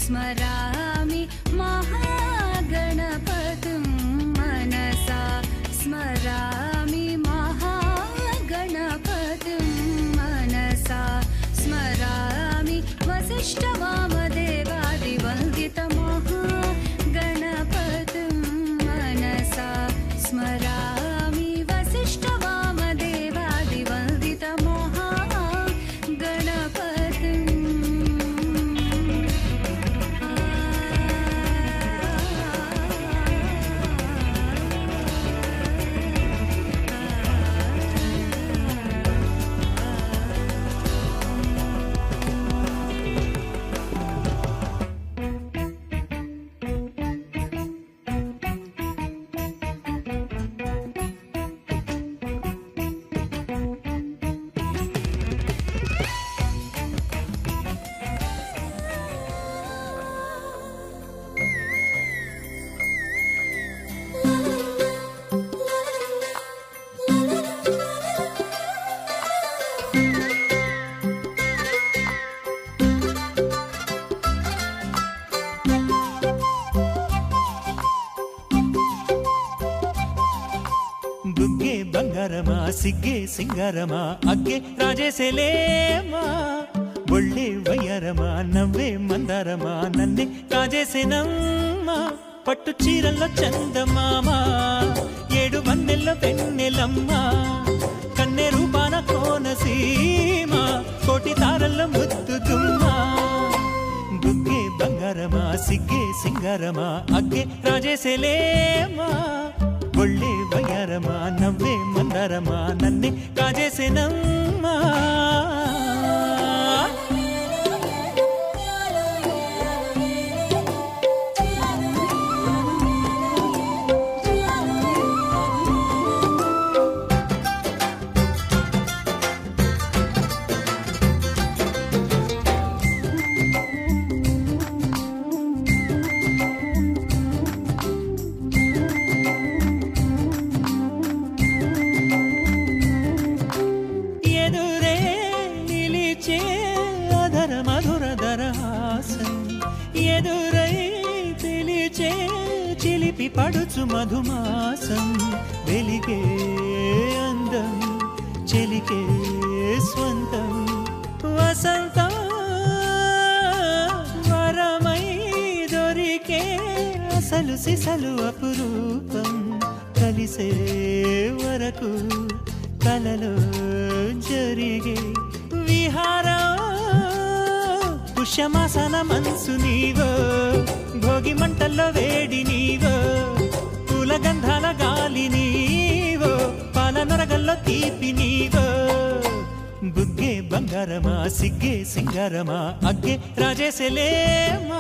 स्मरामि महागणपतिं मनसा स्मरामि महागणपतिं मनसा स्मरामि वसिष्ठवामदेवादिवन्दितमहागणपतिं मनसा स्मरामि वसिष्ठवामदेवादिवन्दितमहागणपतिम् బుగ్గే బంగారమా సిగ్గే సింగారమా అగ్గే రాజేసేలేమా ఒళ్ళే వయ్యారమా నవ్వే మందారమా నన్నే కాజేసేనమ్మా పట్టు చీరల్లో చందమామా ఏడు వన్నెల్లో పెన్నెలమ్మా కన్నె రూపాన కోనసీమ కోటి తారల్లో ముద్దుగుమ్మా బుగ్గే బంగారమా సిగ్గే సింగారమా అగ్గే రాజేసేలేమా ఒళ్ళే వయ్యారమా నవ్వే మందారమా నన్నే కాజేసేనమ్మా ఎదురే నిలిచే అధర మధుర దరహాసం ఎదురై పిలిచే చిలిపి పడుచు మధుమాసం వెలిగే అందం చెలికే స్వంతం వసంతం వరమై దొరికే అసలు సిసలు అపురూపం కలిసే వరకు కలలో జరిగే విహారం పుష్యమాసన మనసు నీవో భోగి మంటల్లో వేడి నీవో పూల గంధాల గాలి నీవో పాల నరగల్లో తీపి నీవో బుగ్గే బంగారమా సిగ్గే సింగారమా అగ్గే రాజేసలేమా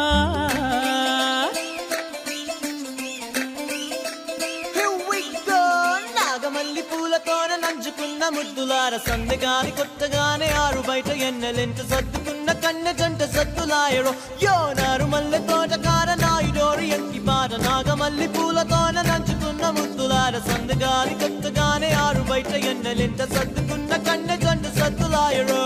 Here we go! నాగమల్లి పూలతోన నంచుకున్న ముద్దులార సందగాని కొత్తగానే ఆరు బయట ఎన్నెలెంట సర్దుకున్న కన్నె జంట సద్దులాయడో యో నారు మల్లె తోటకార నాయుడోరు ఎంకి పాట నాగమల్లి పూలతోన నంచుకున్న ముద్దులార సందగాని కొత్తగానే ఆరు బయట ఎన్నెలెంట సర్దుకున్న కన్నె జంట సద్దులాయడో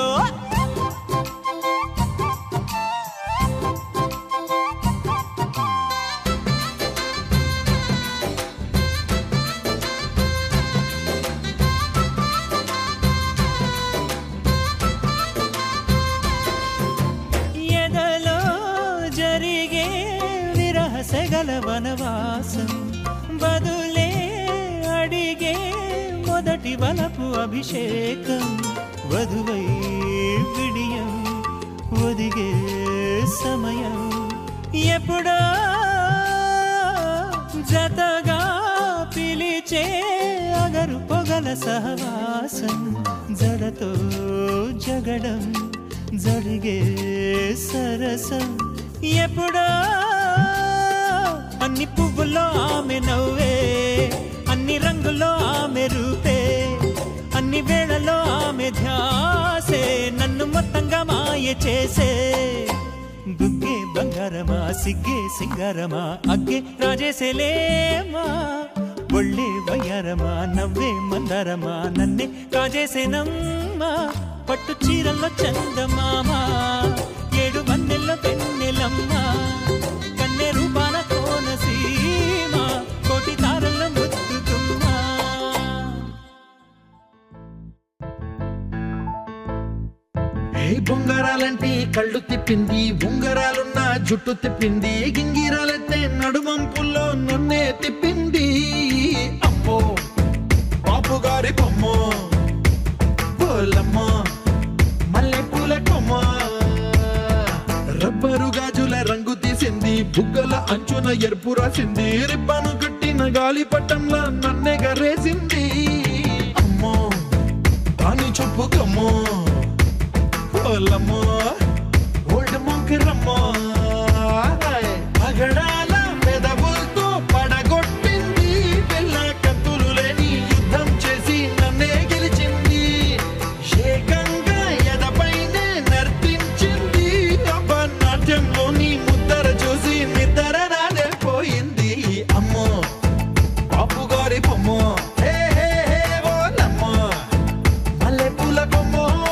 ఎదలో జరిగే విరహ సెగల వనవాసం బదులే అడిగే మొదటి వలపు అభిషేకం వధువై విడియం ఒదిగే సమయం ఎప్పుడో జతగా పిలిచే అగరు పొగల సహవాసం జడతో జగడం జరిగే సరసం ఎప్పుడో అన్ని పువ్వుల్లో ఆమె నవ్వే అన్ని రంగుల్లో ఆమె రూపే అన్ని వేళలో ఆమె ధ్యాసే నన్ను మొత్తంగా మాయ చేసే బుగ్గే బంగారమా సిగ్గే సింగారమా అగ్గే రాజేసేలేమా ఒళ్ళే వయ్యారమా నవ్వే మందారమా నన్నే కాజేసేనమ్మా పట్టు చీరల్లో చందమామా ఏడు వన్నెల్లో పెన్నెలమ్మా కళ్ళు తిప్పింది ఉంగరాలున్న జుట్టు తిప్పింది గింగిరాలెత్తే నడుమంపుల్లో నన్నే తిప్పింది అమ్మో బాపు గారి బొమ్మ పోలమ్మ మల్లె పూల కొమ్మ రబ్బరు గాజుల రంగు తీసింది బుగ్గల అంచున ఎరుపు రాసింది రిబ్బను కట్టిన గాలి పట్టంలా నన్నే గరేసింది అమ్మో దాని చెప్పు కమ్మో పోలమ్మో ఓల్డ్ మొంకిరమ్మో పగడాల పెదవులతో పడగొట్టింది పిల్ల కత్తులు లేని యుద్ధం చేసి నన్నే గెలిచింది ఏకంగా ఎదపైనే నర్తించింది అబ్బ నాట్యంలోని ముద్దర చూసి నిద్ర నాడే పోయింది అమ్మో బాపు గారి బొమ్మ హే హే హే ఓలమ్మ మల్లె పూల కొమ్మ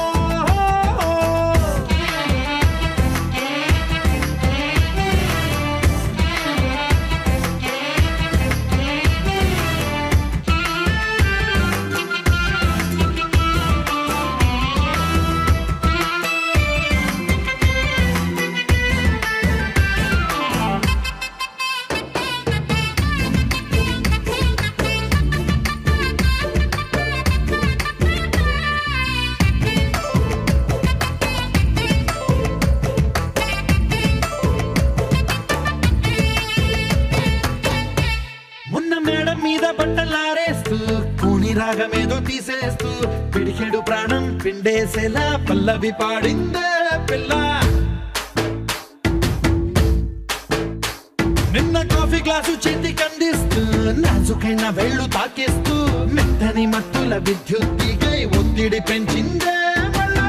మొన్న మేడ మీద బట్టలారేస్తూ కూని రాగమేదో తీసేస్తూ పిడికెడు ప్రాణం పిండేసేలా పల్లవి పాడిందే పిల్ల నిన్న కాఫీ గ్లాసు చేతి కందిస్తూ నాజుకైన వేళ్ళు తాకేస్తూ మెత్తని మత్తుల విద్యుత్ తీగై ఒత్తిడి పెంచిందే మళ్ళా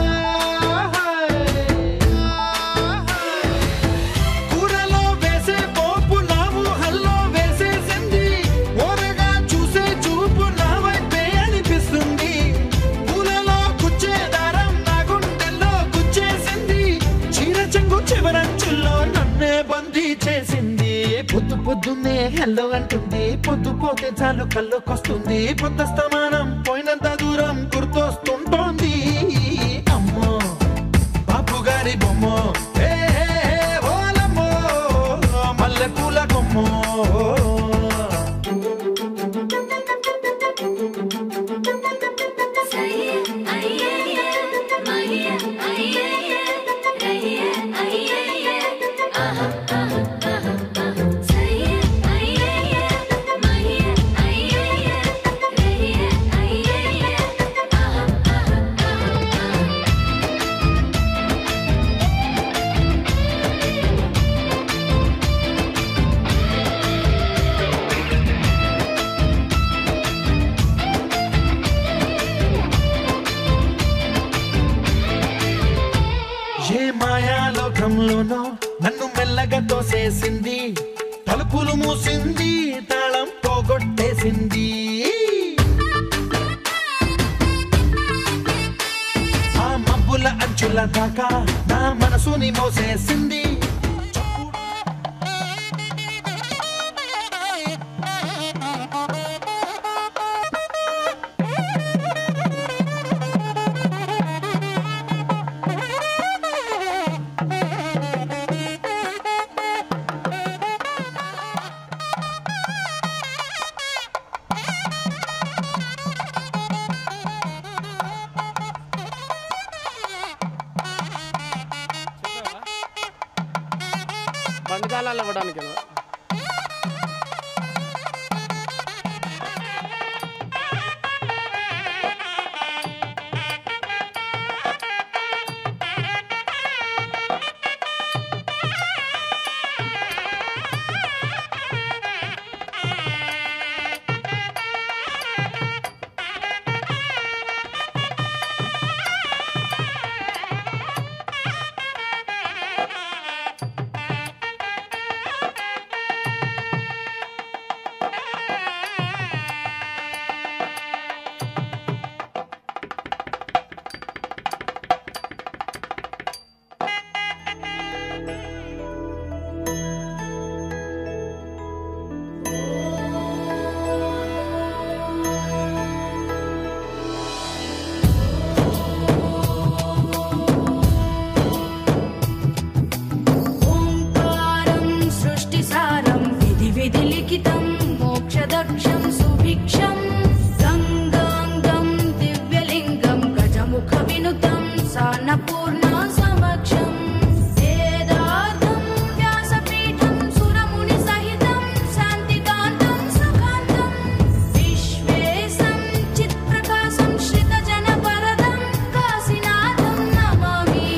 కూరలో వేసే పోపు నా ఊహల్లో వేసేసింది ఓరగా చూసే చూపు నా వైపే అనిపిస్తుంది పూలలో గుచ్చే దారం నా గుండెల్లో గుచ్చేసింది చీర చెంగు చివరంచుల్లో నన్నే బందీ చేసింది పొద్దు పొద్దున్నే హెల్లో అంటుంది పొద్దు పోతే చాలు కళ్ళొకొస్తుంది పొద్దు స్తమానం పోయినంత దూరం గుర్తొస్తుంటోంది అమ్మో బాపు గారి బొమ్మ హే హే హే ఓలమ్మో మల్లె పూల కొమ్మ సయ్య అయ్యయ్య మయ్య అయ్యయ్య రయ్య అయ్యయ్య ఆహా ఆహా ఆహా ఆహా సయ్య అయ్యయ్య మయ్య అయ్యయ్య రయ్య అయ్యయ్య ఆహా ఆహా ఆహా ఏ మాయాలోకంలోనో నన్ను మెల్లగా తోసేసింది తలుపులు మూసింది తాళం పోగొట్టేసింది ఆ మబ్బుల అంచుల దాకా నా మనసుని మోసేసింది బండి తాళాలు ఇవ్వడానికి సృష్టిసారం విధి విధి లిఖితం మోక్షదక్షం సుభిక్షం గంగాంగం దివ్యలింగం గజముఖ వినుతం సాన్నపూర్ణ సమక్షం వేదార్థం వ్యాసపీఠం సురముని సహితం శాంతికాంతం సుఖాంతం విశ్వేశం చిత్ప్రకాశం శ్రితజన వరదం కాశీనాథం నమామి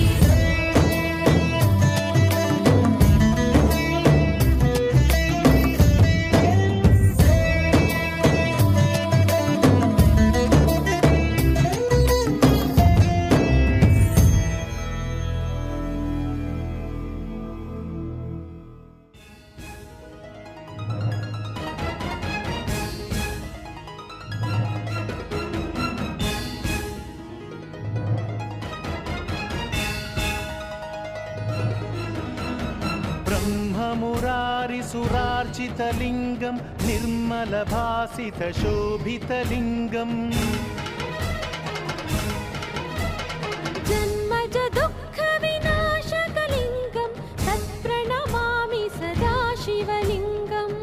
ब्रह्ममुरारिसुरार्चितलिङ्गं निर्मलभासितशोभितलिङ्गम् जन्मज दुःखविनाशकलिङ्गं तत्प्रणमामि सदा शिवलिङ्गम्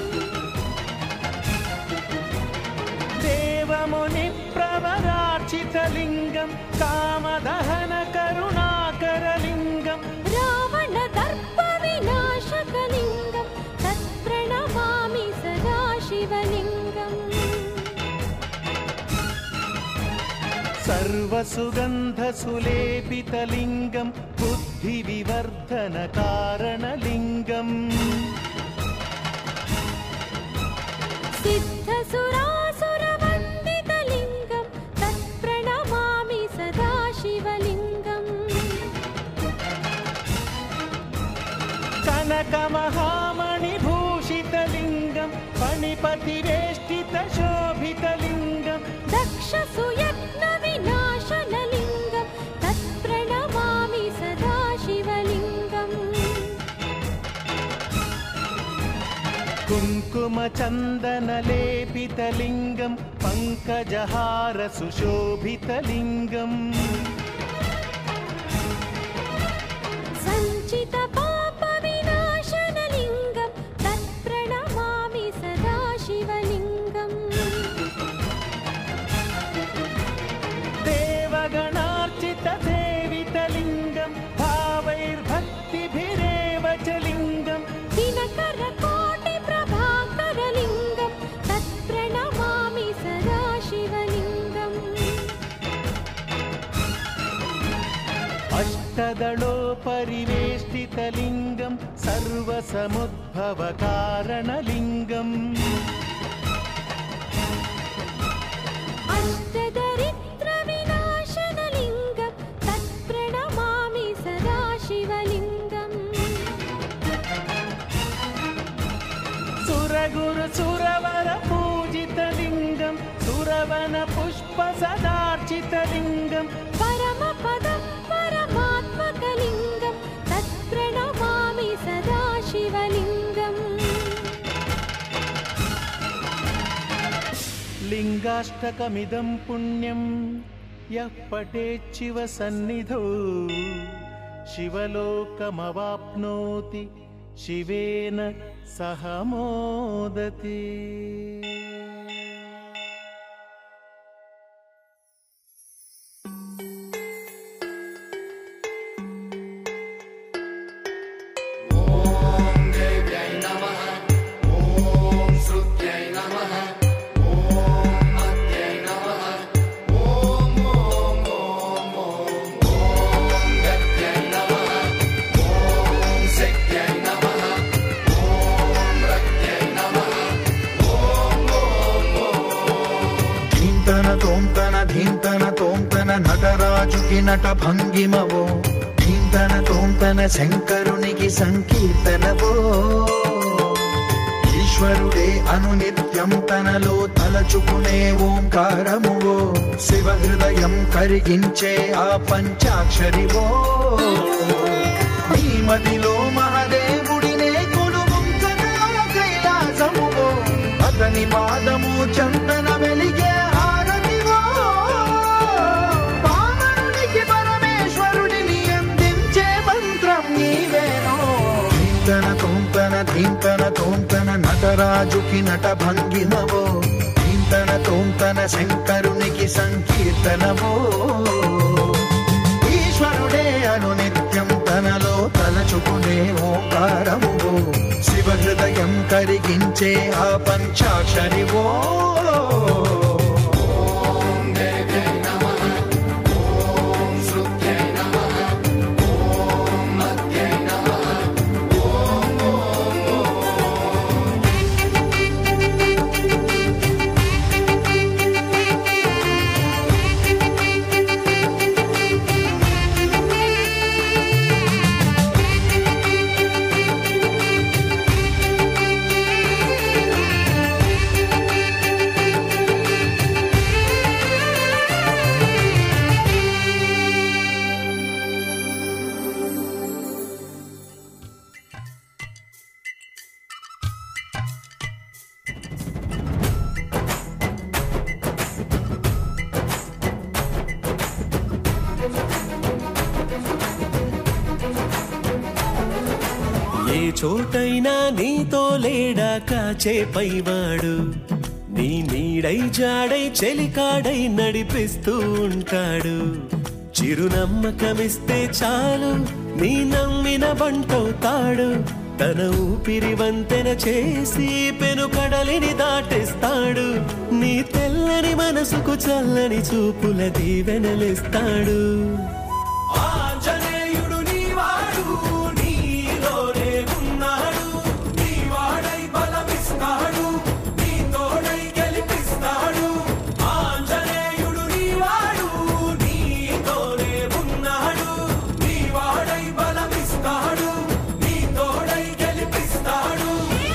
देवमुनिप्रवरार्चितलिङ्गं कामदहनकरुणाकरलिङ्गम् रावणदर्पविनाशकलिङ्गं तत्प्रणमामि सदा शिवलिङ्गम् सर्वसुगन्धसुलेपितलिङ्गं बुद्धिविवर्धनकारणलिङ्गम् सिद्धसुरासुरवन्दितलिङ्गं तत्प्रणमामि सदा शिवलिङ्गम् कनकमहामणिभूषितलिङ्गं फणिपतिवेष्टितशोभितलिङ्गम् दक्षसुयत्नविनाशनलिङ्गं तत्प्रणमामि सदा शिवलिङ्गम् कुङ्कुमचन्दनलेपितलिङ्गं पङ्कजहारसुशोभितलिङ्गम् सञ्चितपापविनाशनलिङ्गं तत्प्रणमामि सदा शिवलिङ्गम् देवगणार्चितसेवितलिङ्गं भावैर्भक्तिभिरेव च लिङ्गम् दिनकरकोटिप्रभाकरलिङ्गं तत्प्रणमामि सदा शिवलिङ्गम् अष्टदलोपरिवेष्टितलिङ्गं सर्वसमुद्भवकारणलिङ्गम् अष्टदरिद्रविनाशनलिङ्गं तत्प्रणमामि सदा शिवलिङ्गम् सुरगुरुसुरवरपूजितलिङ्गं सुरवनपुष्पसदार्चितलिङ्गम् परमपदं परमात्मकलिङ्गं तत्प्रणमामि सदा शिवलिङ्गम् लिङ्गाष्टकमिदं पुण्यं यः पठेच्छिव सन्निधौ शिवलोकमवाप्नोति शिवेन सह मोदति ధీంతన తోంతన ధీంతన తోంతన నటరాజుకి నట భంగిమవో ధీంతన తోంతన శంకరునికి సంకీర్తనవో ఈశ్వరుడే అనునిత్యం తనలో తలచుకునే ఓంకారమువో శివ హృదయం కరిగించే ఆ పంచాక్షరివో నీ మదిలో మహదేవుడినే కొలువుంచగా కైలాసమువో అతని పాదము చందన వెలిగే హారతివో పామరునికి పరమేశ్వరుడిని అందించే మంత్రం నీవేనో ధీంతన తోంతన ధీంతన తోంతన నటరాజుకి నట భంగిమవో ధీంతన తోంతన శంకరునికి సంకీర్తనవో ఈశ్వరుడే అను నిత్యం తనలో తలచుకునే ఓంకారము శివ హృదయం కరిగించే ఆ పంచాక్షరివో ఏ చోటైనా నీతో లేడా కాచే పైవాడు నీ నీడై జాడై చెలికాడై నడిపిస్తూ ఉంటాడు చిరునమ్మకమిస్తే చాలు నీ నమ్మిన బంటవుతాడు తన ఊపిరి వంతెన చేసి పెను కడలిని దాటిస్తాడు నీ తెల్లని మనసుకు చల్లని చూపుల దీవెనలిస్తాడు ఆంజనేయుడు నీవాడు నీలోనే ఉన్నాడు నీవాడై బలమిస్తాడు నీ తోడై గెలిపిస్తాడు ఆంజనేయుడు నీవాడు నీతోనే ఉన్నాడు నీవాడై బలమిస్తాడు నీ తోడై గెలిపిస్తాడు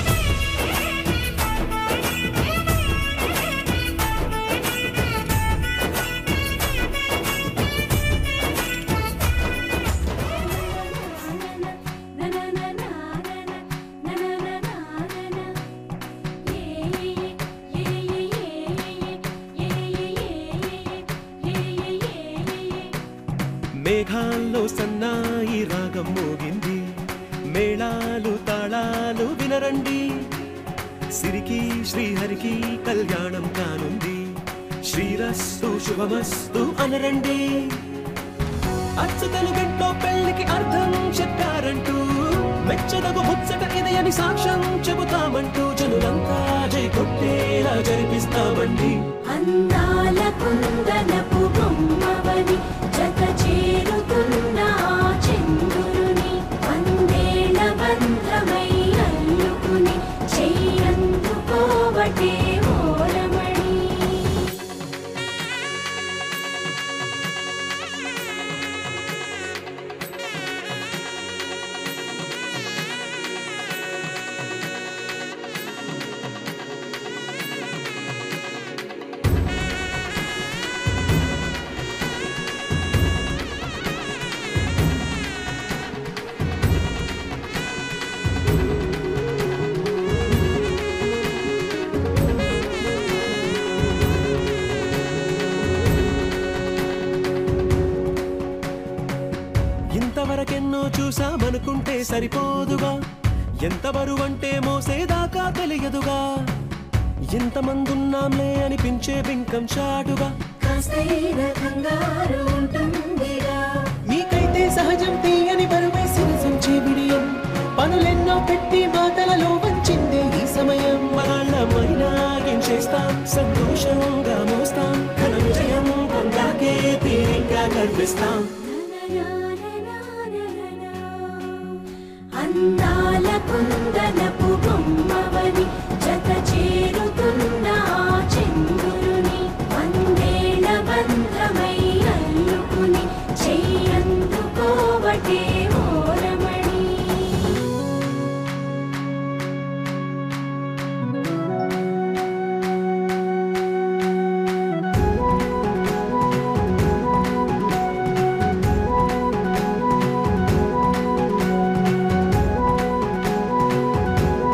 మేఘాల్లో సన్నాయి రాగం మోగింది మేళాలు తాళాలు వినరండి సిరికి శ్రీహరికి కళ్యాణం కానుంది శ్రీరస్సు శుభమస్తు అనరండి అచ్చు తెలుగింట్లో పెళ్లికి అర్థం చెప్పారంటూ మెచ్చదగు ముచ్చట ఇది అని సాక్ష్యం చెబుతామంటూ జనులంతా జై కొట్టేలా జరిపిస్తామండి అందాల కుందనపు బొమ్మవని జత చేరుతున్న ఆ చంద్రుని వందేళ్ల బంధమై అల్లుకుని చెయ్యందుకోవటే ఓరమణి ఇంతవరకెన్నో చూసామనుకుంటే సరిపోదుగా ఎంత బరువంటే మోసేదాకా తెలియదుగా ఎంతమందున్నాంలే అనిపించే బింకం చాటుగా కాస్తైన కంగారు ఉంటుందిగా మీకైతే సహజం తీయని బరువై సిరసించే బిడియం పనులెన్నో పెట్టి మాటలలో వంచిందే ఈ సమయం వాళ్ళమైనా ఏం చేస్తాం సంతోషంగా మోస్తాం ఘన విజయం పొందాకే తీరిగ్గా కనిపిస్తాం అందాల కుందనపు బొమ్మవని జత చేరుతున్న ఆ చంద్రుని వందేళ్ల బంధమై అల్లుకుని చెయ్యందుకోవటే ఓరమణి ఆ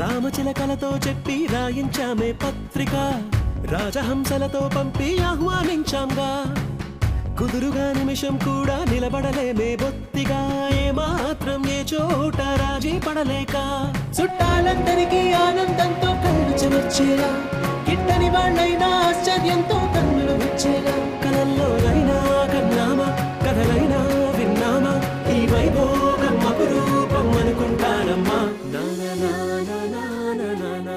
రామచిలకలతో చెప్పి రాయించామే పత్రిక రాజహంసలతో పంపి ఆహ్వానించాంగా కుదురుగా నిమిషం కూడా నిలబడలేమే బొత్తిగా ఏ మాత్రం ఏ చోట రాజీ పడలేక చుట్టాలందరికీ ఆనందంతో కళ్ళు చెమర్చేలా గిట్టని వాళ్ళైనా ఆశ్చర్యంతో కన్నులు వచ్చేలా కలల్లోనైనా కన్నామా కథలైనా విన్నామా ఈ వైభోగం అపురూపం అనుకుంటానమ్మా నా నా నా నా నా నా నా నా.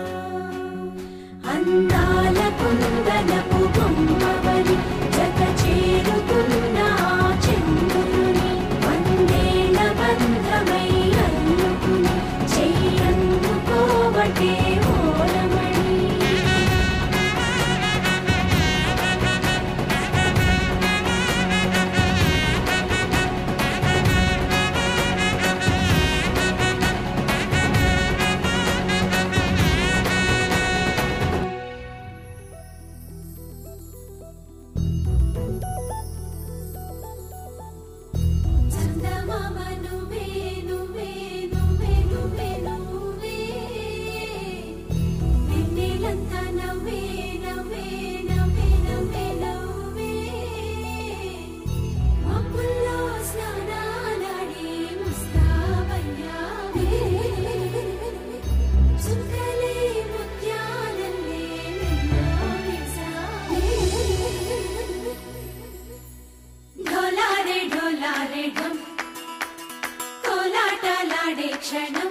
అందాల కుందనపు బొమ్మవని జత చేరుకున్న ఆ చంద్రుని వందేళ్ల బంధమై అల్లుకుని చెయ్యందుకోవటే ఓరమణి చందమామ నువ్వే నువ్వే నువ్వే నువ్వే నువ్వే వెన్నెలంతా నవ్వే నవ్వే నవ్వే నవ్వే నవ్వే మబ్బుల్లో స్నానాలాడి ముస్తాబయ్యావే చుక్కలే ముత్యాలల్లే మెన్నావేశావే ढोलारे ढोलारे ढम కోలాటలాడే క్షణం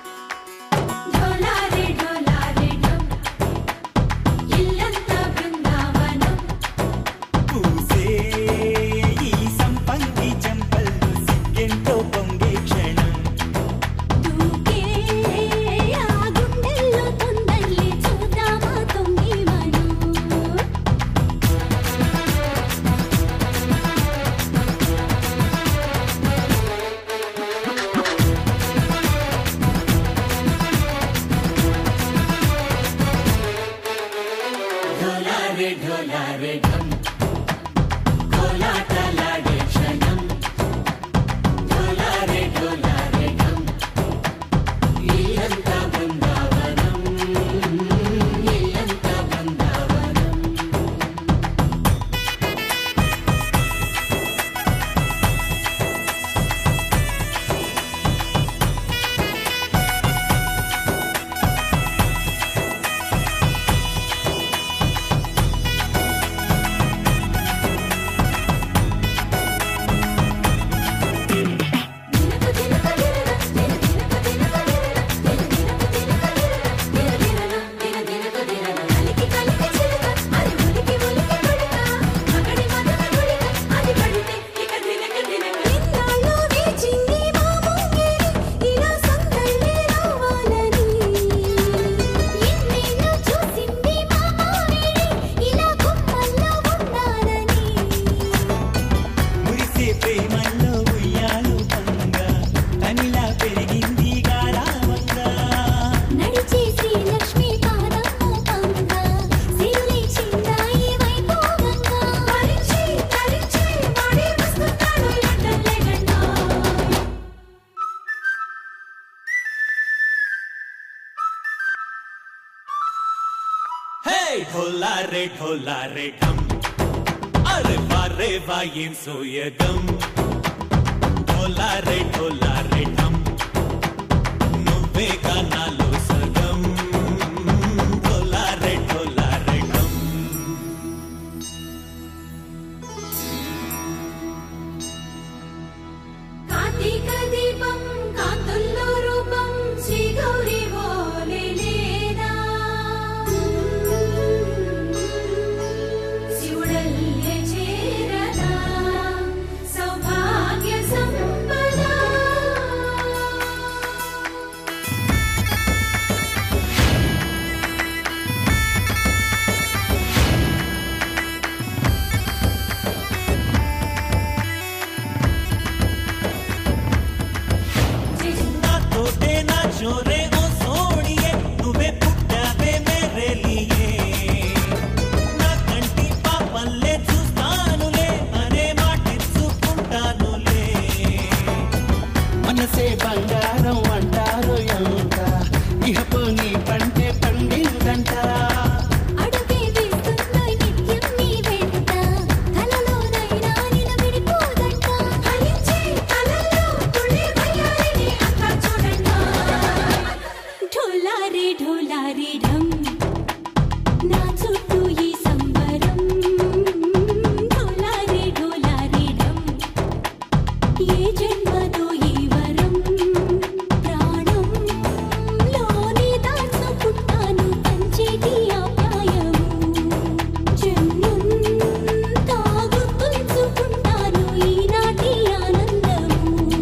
ఢోలారే ఢోలారే ఢమ్ ఇల్లంతా బృందావనం పూసే ఈ సంపంగి చెంపల్లో సిగ్గెంతో పొంగే క్షణం దూకే ఆ గుండెల్లో తొందల్లి చూద్దామా తొంగి మనం ढोलारे ढोलारे ढम కోలాటలాడే క్షణం ఢోలారే ఢోలారే ఢమ్ ఇల్లంతా బృందావనం ఇల్లంతా బృందావనం దినక దినక దినన దిన దినక దినక దినన దిన దినక దినన దిన దినక దినన కలికి కలికి చిలక అది ఉలికి ఉలికి కొడక మగడి మదన కొడిక అది పడితే ఇక దినక దినక ఇన్నాళ్ళు వేచింది మా ముంగిరి ఇలా సందళ్ళే రావాలని ఎన్నేళ్ళు చూసింది మా మామిడి ఇలా గుమ్మల్లో ఉండాలని మురిసే ప్రేమల్లో ఉయ్యాలు పంగ తనిలా పెరిగింది గారావంగా నడిచే శ్రీలక్ష్మి పాదము పంగ సిరులి చిందాయి వైభోగంగా తరించి తరించి వాడే వస్తున్నాడు లండన్ లెగండా హే ఢోలారే ఢోలారే ఢమ్ అరే వారే వాయేం సోయగం ఢోలారే ఢోలారే ఢమ్ నువ్వే గానాలో సగం ఢోలారే ఢోలారే ఢమ్ కార్తీక దీపం కాంతుల్లో రూపం శ్రీ గౌరీ ఓలే లేదా శివుడల్లే చేరదా సౌభాగ్య సంపద నాతోటే నా చోరే ఓ సోడియే నువ్వే పుట్టావే మేరే లియే నా కంటి పాపల్లే చూస్తానులే అనే మాటిచ్చుకుంటానులే మనసే బంగారం అంటారు ఎంత ఇహపోని పంటే పండిందంట అడుగే వేస్తున్నాయి నిత్యం నీ వెంట కలలోనైనా నిలబడిపోదంట ఫలించే కలల్లో తుళ్ళి వయ్యారిని అంతా చూడండి ఢోలారే ఢోలారే ఢమ్ నా చుట్టూ ఈ సంబరం ఢోలారే ఢోలారే ఢమ్ ఏ జన్మదో ఈ వరం ప్రాణం లోని దాచుకుంటాను పంచేటి ఆప్యాయము జన్మం తాగు తుంచుకుంటాను ఈనాటి ఆనందము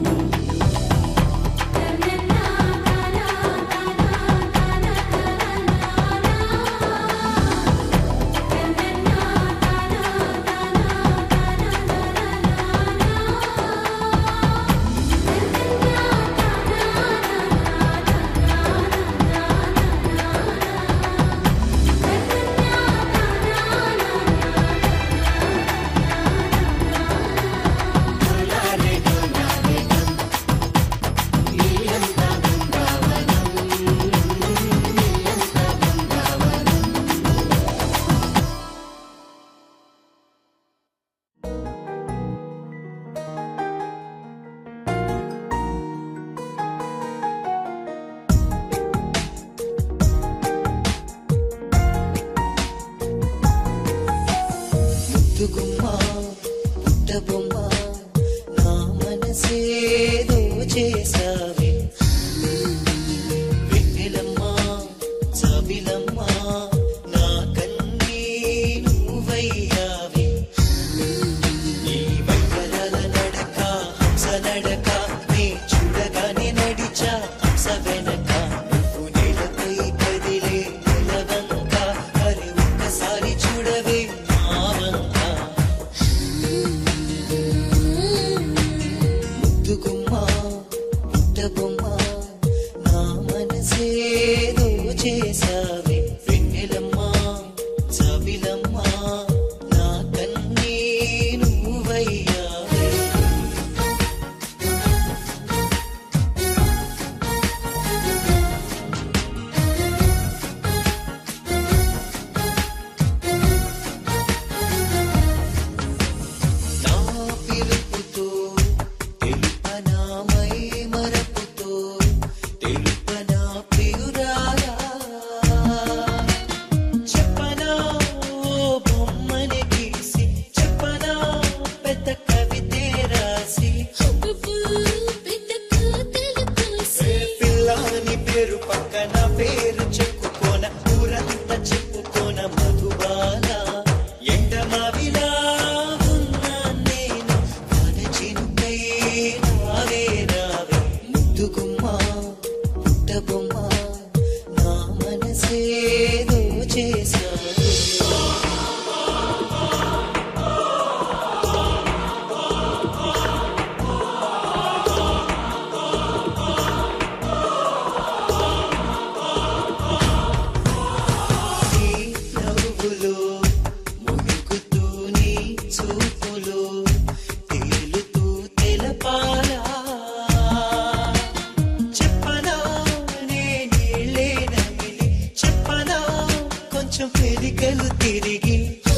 ముద్దుగుమ్మ పుట్టబొమ్మ నా మనసేదో చేసావే వెన్నెలమ్మ చవిలమ్మ నా కన్నీ నువ్వయ్యావే ఈ వైపరాల నడక హంస నడక నీ చూడగానే నడిచా హంస వెనక నువ్వు నేలపై కదిలే నిలవంక మరి ఒక్కసారి చూడవే నా వంక ముద్దుగుమ్మ పుట్టబొమ్మ నా మనసేదో చేసావే వెన్నెలమ్మ చవిలమ్మ నా కన్నీ నువ్వయ్యావే నా పిలుపుతో తెలుపనామై మరపుతో తెలుపనా ప్రియురాలా చెప్పనా ఓ బొమ్మని గీసి చెప్పనా పెద్ద కవితే రాసి ఏ పిల్లాని పేరు పక్కన పేరు చెప్పుకోన ఊరంతా చెప్పుకోన మధుబాల ఎండమావిలా ఉన్నా నేను వాన చినుకై రావే రావే ముద్దుగుమ్మ పుట్టబొమ్మ నా మనసేదో చేసావే నీ నవ్వులో మునుకుతూ నీ చూపులో తేలుతూ తెలపాలా చెప్పనా నే నీళ్ళే నమిలి చెప్పనా కొంచెం పెరిగలు తిరిగి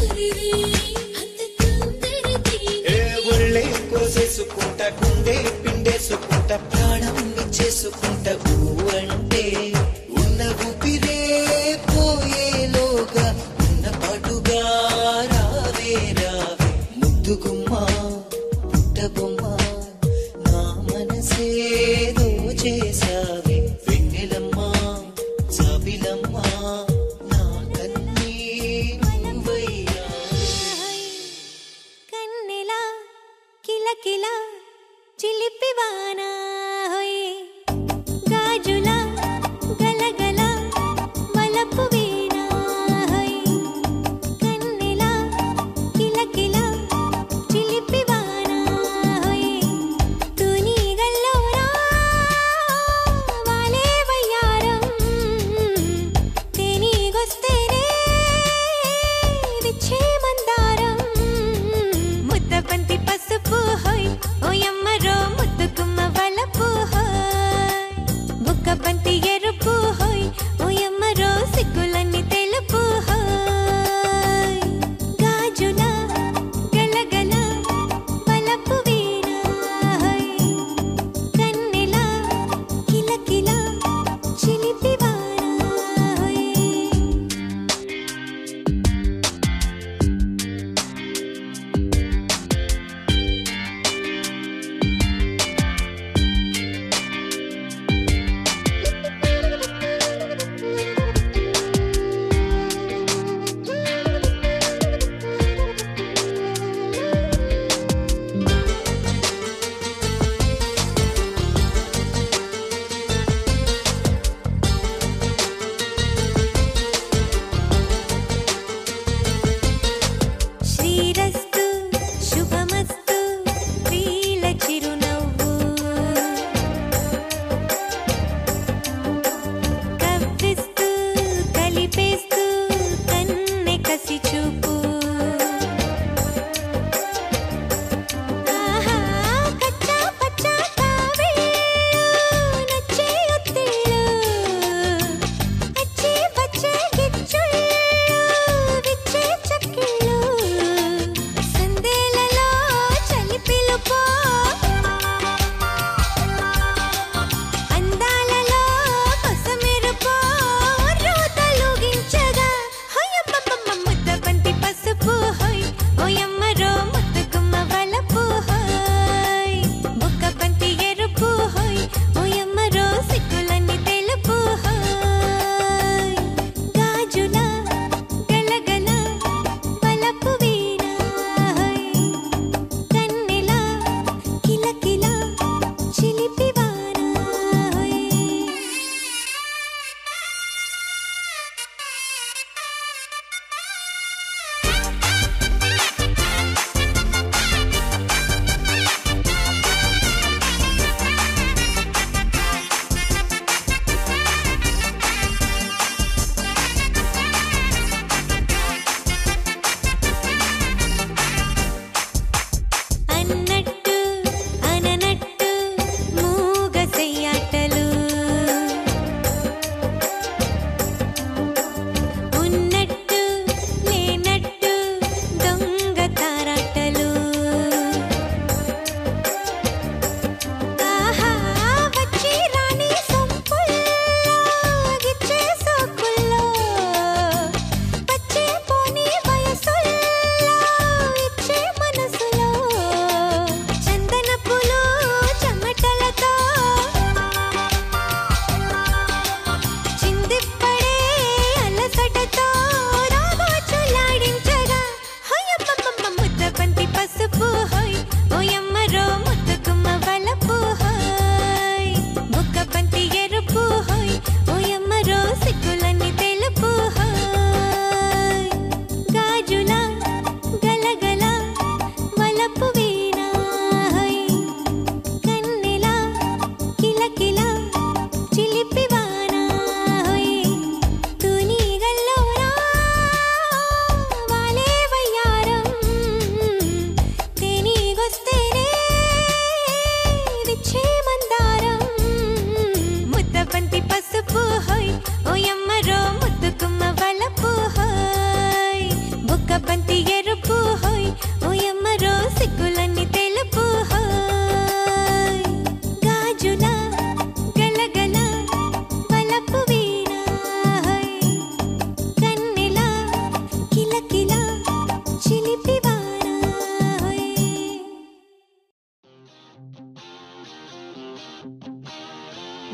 ఏ ఒళ్ళే కోసేసుకుంటా గుండె పిండేసుకుంటా ప్రాణం ఇచ్చేసుకుంటా ఊ అంటే ఉన్న ఊపిరే పోయేలోగా ఉన్న పాటుగా రావే రావే ముద్దుగుమ్మ పుట్టబొమ్మ నా మనసేదో చేసావే వెన్నెలమ్మ చబిలమ్మ నా కన్నీ నువ్వయ్యావే కన్నెలా కిలకిల చిలిపివానా హోయ్ గాలి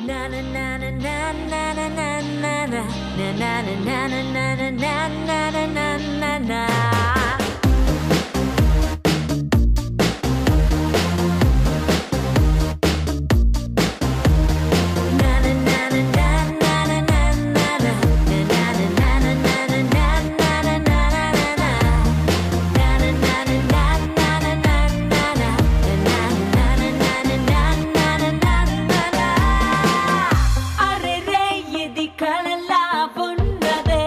అరెరే ఇది కలలా ఉన్నదే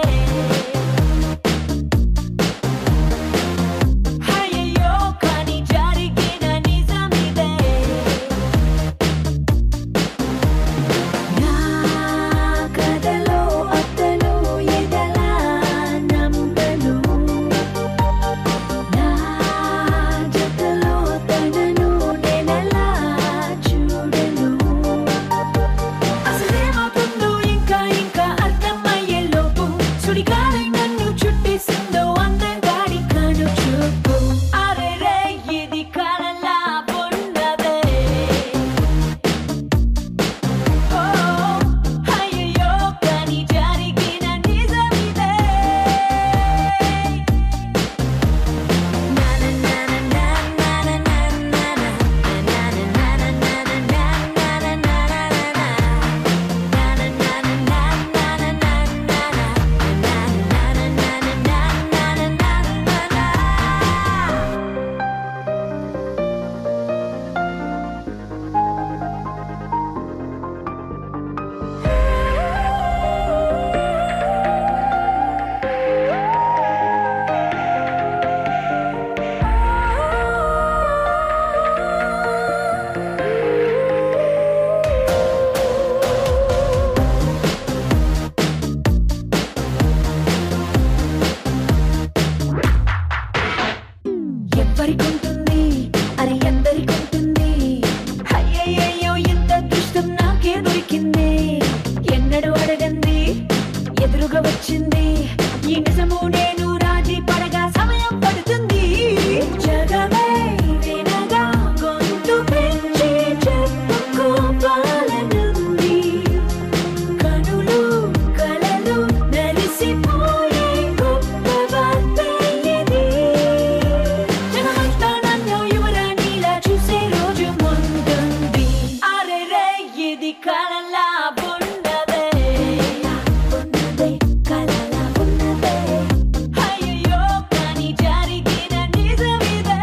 అయ్యయ్యో కానీ జరిగిన నిజమిదే నా కథలో అతను ఎదలా నంబను నా జతలో తనను నెలలా చూడను అసలేమవుతుందో ఇంకా ఇంకా అర్థమయ్యే లోపు సుడిగాలి నన్ను చుట్టేసిందో అందగాడి కను చూపు అరెరే ఇది కలలా ఉన్నదే ఓ అయ్యయ్యో కానీ జరిగిన నిజమిదే ఎవరికుంటుంది అది ఎందరికుంటుంది అయ్యయ్యో ఎంత దృష్టం నాకే దొరికింది ఎన్నడూ అడగంది ఎదురుగా వచ్చింది ఈ నిజము నేను రాజీ పడగా సమయం పడుతుంది జగమే వినగా గొంతు పెంచి చెప్పుకోవాలనుంది కనులు కలలు నలిసిపోయే గొప్ప వార్త ఇది జగమంతా నన్ను యువరాణిలా చూసే రోజు ముందుంది అరెరే ఇది కలలా ఉన్నదే ఉన్నదే కలలా ఉన్నదే అయ్యయ్యో కానీ జరిగిన నిజమిదే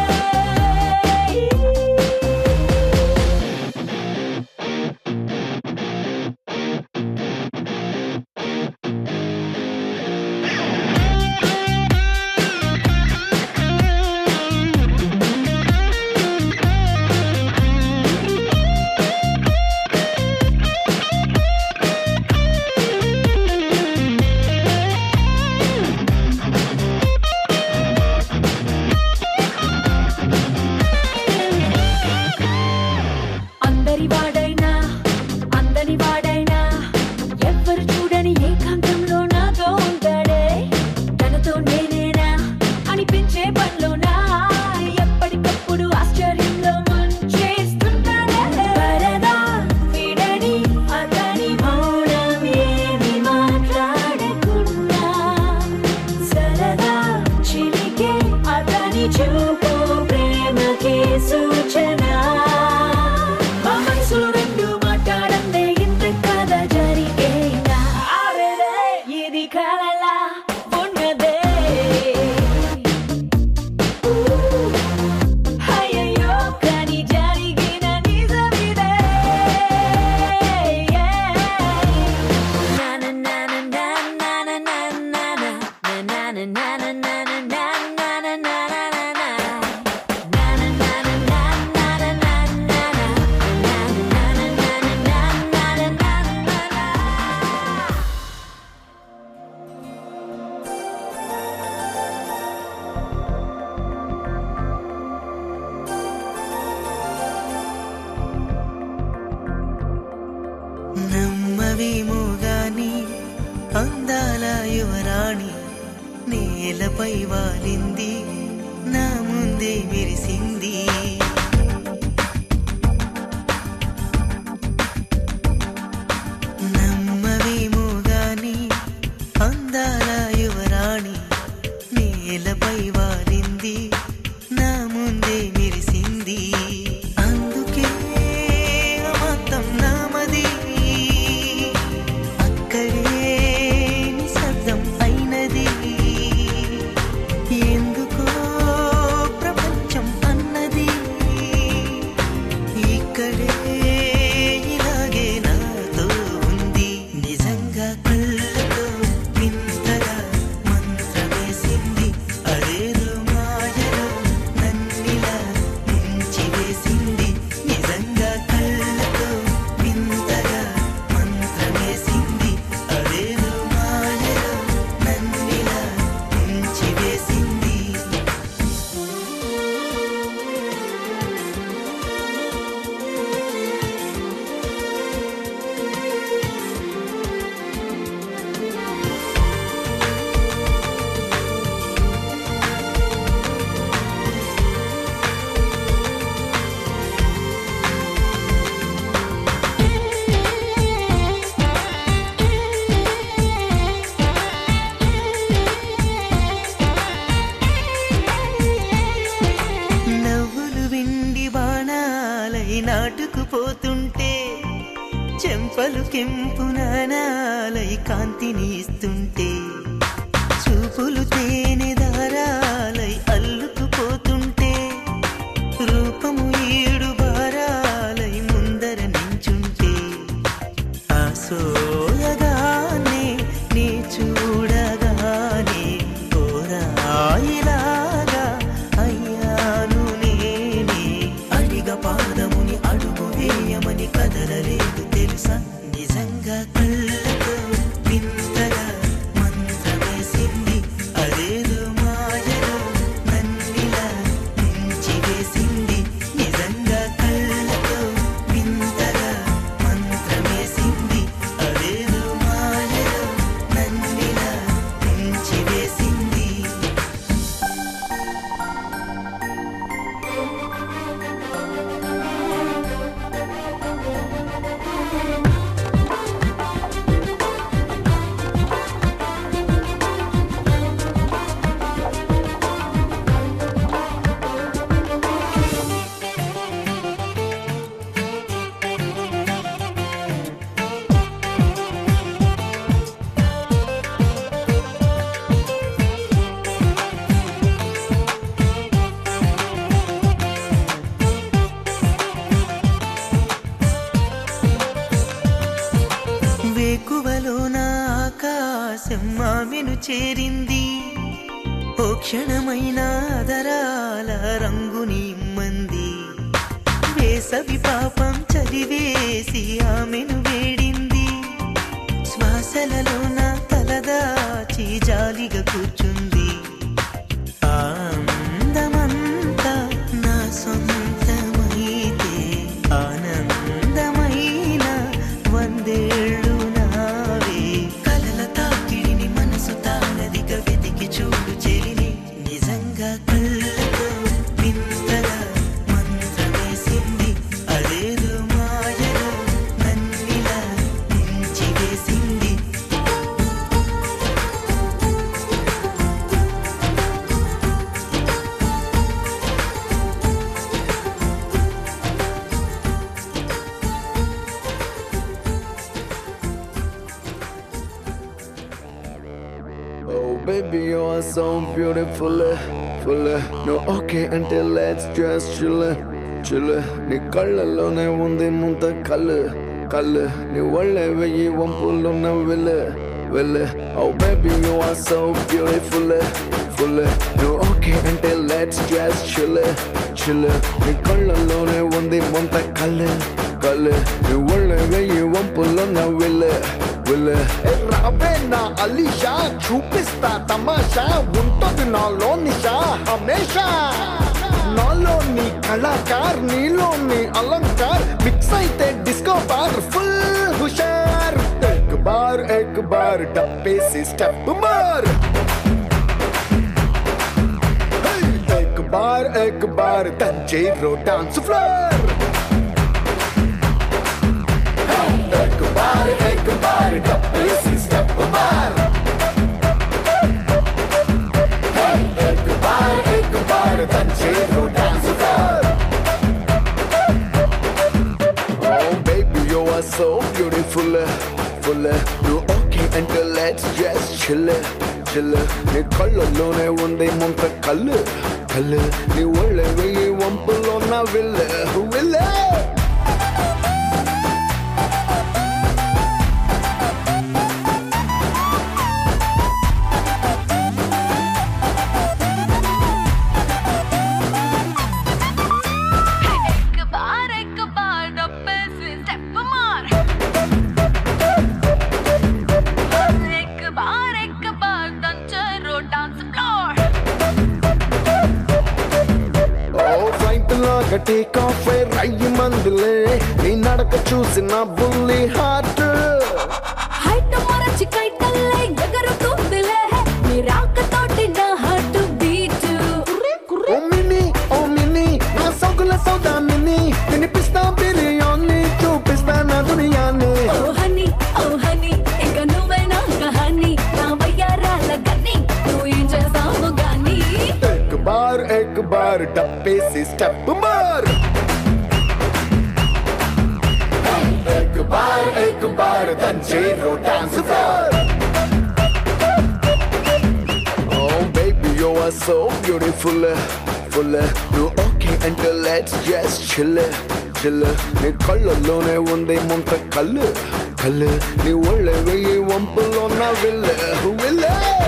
అందరి వాడైనా అందని వాడైనా ఎవ్వరు చూడని ఏకాంతంలో నాతో ఉంటాడే తనతో నేనేనా అనిపించే పనిలోనా ఎప్పటికప్పుడు ఆశ్చర్యంలో ముంచేస్తుంటాడే వరదా విడని అతని మౌనం ఏమి మాట్లాడకున్నా సరదా చిలికే అతని చూపు ప్రేమకి సూచన మా మనసులో రెండు మాట్లాడందే ఇంత కథ జరిగేనా అరెరే ఇది కలలా ఉన్నదే అయ్యయ్యో కానీ జరిగిన నిజమిదే నమ్మవేమో గాని అందాల యువరాణి నేలపై వాలింది నా ముందే మెరిసింది చెంపలు కెంపునాలై కాంతిని ఇస్తుంటే చూపులు తేనె దారాలై అల్లుకుపోతుంటే రూపము ఏడు బారాలై ముందర నించుంటే ఆ సోయగానే నీ చూడగానే కోరాయిలాగా అయ్యాను నేనే అడిగ పాదముని అడుగు వేయమని కదలలేదు తెలుసా నిజంగా కళ్ళతో వింతగా మంత్రమేసింది అదేదో మాయలో నన్నిలా ముంచి వేసింది నిజంగా కళ్ళతో వింతగా మంత్రమేసింది అదేదో మాయలో నన్నిలా ముంచి వేసింది వేకువలో నా ఆకాశం ఆమెను చేరింది ఓ క్షణమైన అదరాల రంగుని ఇమ్మంది వేసవి పాపం చదివేసి ఆమెను వేడింది శ్వాసలలో నా తలదాచి జాలిగా కూర్చుంది ఆనందమంతా నా సొంతమైతే ఆనందమైన వందేళ్ళు నావే కలల తాకిడిని మనసు తానదిగా వెతికి చూడు చెలిని నిజంగా కళ్ళతో వింతగా మంత్రమేసింది అదేదో మాయలో నన్నిలా ముంచి వేసింది Oh baby, you are so beautiful, full. No okay until let's just chill, chill. నీ కళ్ళలోనే ఉంది ముంత కళ్ళు కళ్ళు నీ ఒళ్ళే వెయ్యి వంపులున్న వెళ్ళ వెళ్ళ Oh baby, you are so beautiful, full. No okay until let's just chill, chill. నీ కళ్ళలోనే ఉంది ముంత కళ్ళు కళ్ళు నీ ఒళ్ళే వెయ్యి వంపులున్న వెళ్ళ వెళ్ళ రాబే నా అలీషా చూపిస్తా తమాషా ఉంటది నాలో నిషా హమేషా నాలో నీ కళాకార్ నీలో నీ అలంకార్ మిక్స్ అయితే డిస్కో బార్ ఫుల్ హుషార్ ఎక్ బార్ ఎక్ బార్ డబ్బేసి స్టెప్ మార్ ఎక్ బార్ ఎక్ బార్ తంజేరో డాన్స్ ఫ్లోర్ एक बार एक बार डब्बे से स्टेप मार एक बार एक बार तंजेरो डांस कर Oh baby you are so beautiful full you okay until let's just chill chill నీ కళ్ళలోనే ఉంది ముంత కళ్ళు కళ్ళు నీ ఒళ్ళే వెయ్యి వంపులో నా విల్ల విల్ల एक बार एक बार डब्बे से स्टेप मार एक बार एक बार దంచరో డాన్స్ ఫ్లోర్ ఓ ఫ్లైట్ లాగా టేక్ ఆఫ్ రయ్యి మందులే నీ నడక చూసిన బుల్లి హార్ట్ హైట్ మరచి కైటల్లే ఎగరుతుందిలే నీ రాకతోటి నా హార్ట్ బీట్ ఓ మినీ ఓ మినీ నా సౌకుల సౌదా మినీ వినిపిస్తా బిర్యానీ చూపిస్తా నా దునియాని ఓ హనీ ఓ హనీ ఇక నువ్వే నా కహాని నా వయ్యారాల గని నువ్వు ఏం చేసావు గాని एक बार एक बार डब्बे से स्टेप मार एक बार బార్ తంచేరు dance floor Oh baby, you are so beautiful, full. నువ్వు ఓకే అంటే లెట్స్ జస్ట్ చిల్ చిల్ నీ కళ్ళల్లోనే ఉంది ముంత కళ్ళు కళ్ళు నీ ఒళ్ళే వెయ్యి వంపులో నా విల్ల విల్ల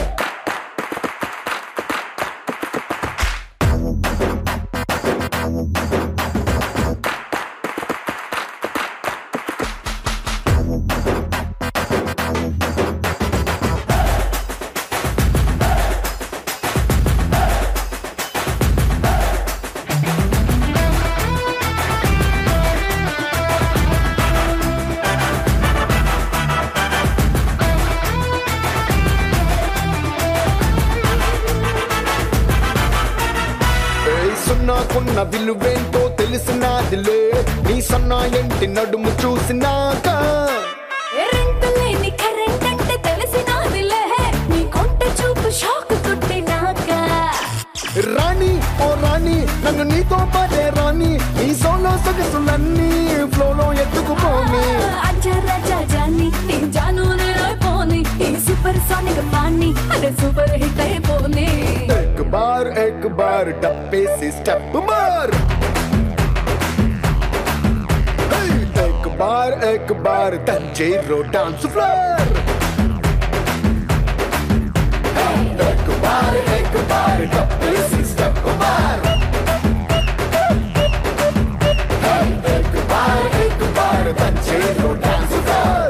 ఏయ్ సున్నాకున్న విలువేంటో తెలిసినాదిలే నీ సన్నా ఎంటి నడుము చూసినాక రెంట్ లేని కరెంట్ అంటే తెలిసినాదిలే నీ కొంట చూపు షాక్ కొట్టినాక రాణి ఓ రాణి నన్ను నీతో పాటే రాణి నీ సోలో సొగసులన్నీ ఫ్లోలో ఎత్తుకుపోని అజరా జాని నీ జాను పోని ఈ సూపర్ సానిక్ పాని అరే సూపర్ హిట్ అయిపోని एक बार एक बार डब्बे से स्टेप मार Hey, एक बार एक बार तंजेरो डांस फ्लोर एक बार एक बार डब्बे से स्टेप मार Hey, एक बार एक बार तंजेरो डांस फ्लोर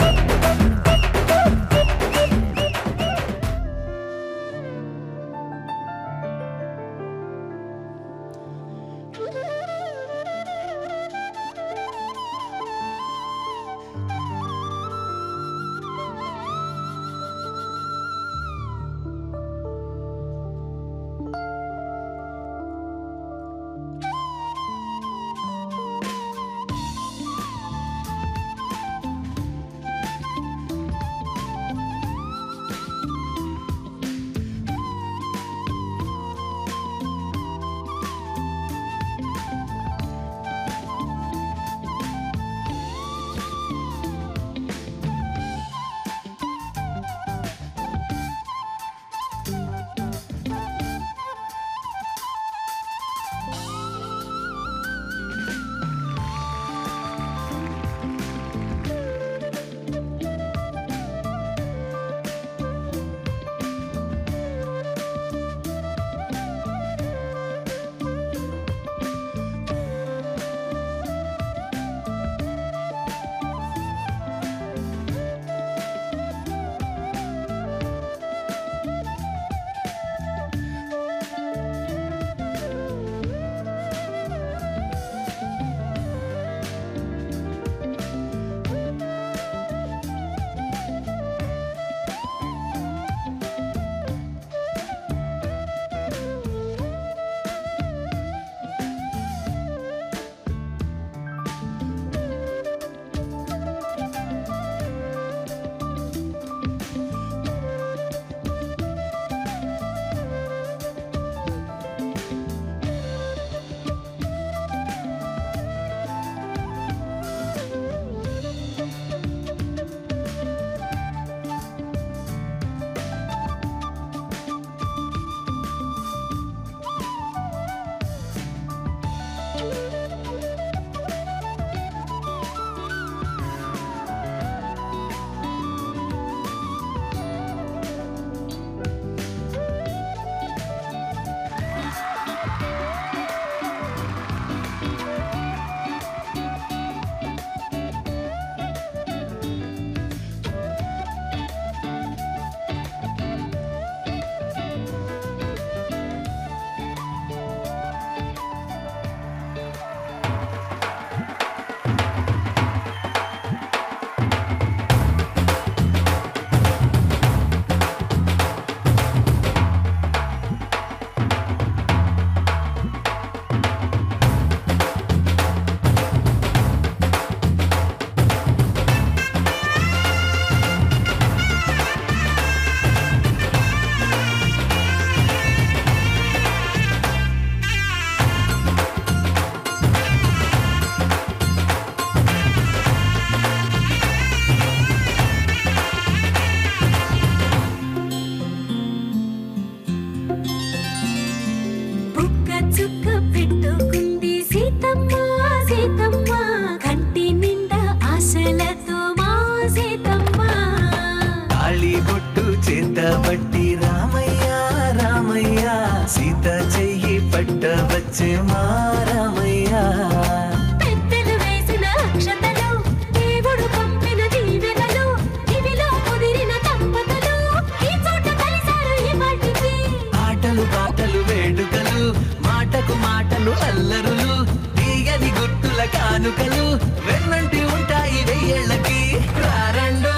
సీతమ్మ తాళి బొట్టు చేత బట్టి రామయ్య రామయ్య సీత చెయ్యి పట్ట వచ్చే మా రామయ్య పెద్దలు వేసిన అక్షతలు దేవుడు పంపిన దీవెనలు ఇవిలో కుదిరిన దంపతులు ఈ చోట కలిశారు ఈ వాటికి ఆటలు పాటలు వేడుకలు మాటకు మాటలు అల్లరులు తీయని గుర్తుల కానుకలు వెన్నంటి ఉంటాయి వెయ్యేళ్ళకి రారండో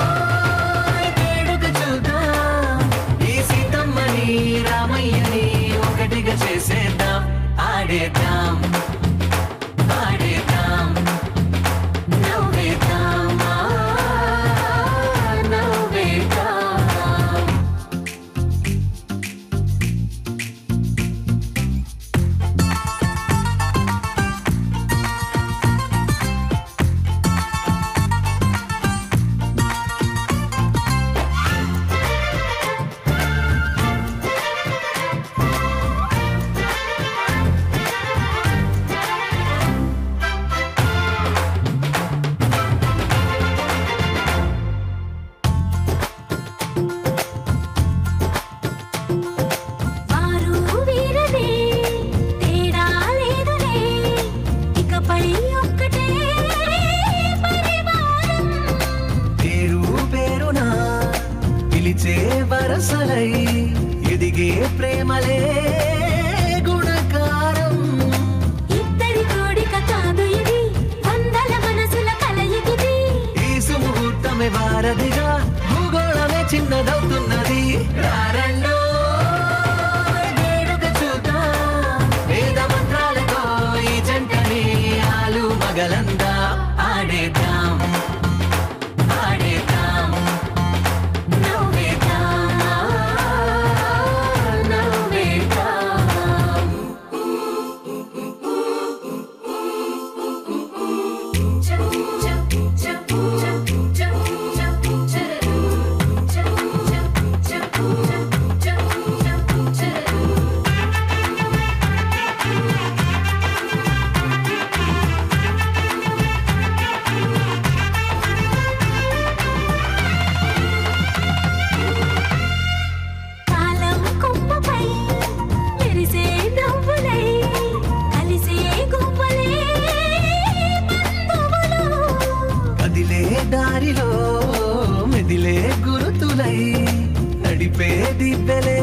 వేడుక చూద్దాం ఈ సీతమ్మని రామయ్యని ఒకటిగా చేసేద్దాం ఆడేద్దాం ఆడేద్దాం నవ్వేద్దాం ఆ, నవ్వేద్దాం వారు వీరనే తేడా లేదులే ఇకపై ఒక్కటే పరివారం పేరు పేరున పిలిచే వరసలై ఎదిగే ప్రేమలే గుణకారం ఇద్దరి కోడిక కాదు ఇది వందల మనసుల కలయికిది ఈ సుముహూర్తమే వారధిగా భూగోళమే చిన్నదవుతున్నది రారండో వేడుక చూద్దాం వేద మంత్రాలతో ఈ జంటని ఆలు మగలందా ఆడేద్దాం ఆడేద్దాం నవ్వేద్దాం నవ్వేద్దాం కాలం కొమ్మపై మెరిసే నవ్వులై కలిసే గువ్వలే బంధువులు కదిలే దారిలో మెదిలే గురుతులై నడిపే దిబ్బెలే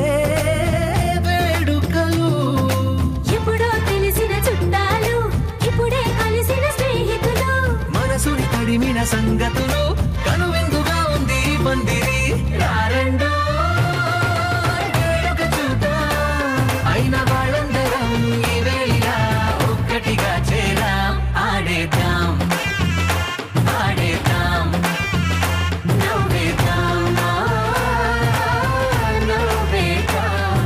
వేడుకలు ఎప్పుడో తెలిసిన చుట్టాలు ఇప్పుడే కలిసిన స్నేహితులు మనసుని తడిమిన సంగతులు కనువిందుగా ఉంది ఈ పందిరి రారండో వేడుక చూద్దాం అయిన వాళ్ళందరం ఈ వేళ ఒక్కటిగా చేరాం ఆడేద్దాం ఆడేద్దాం నవ్వేద్దాం నవ్వేద్దాం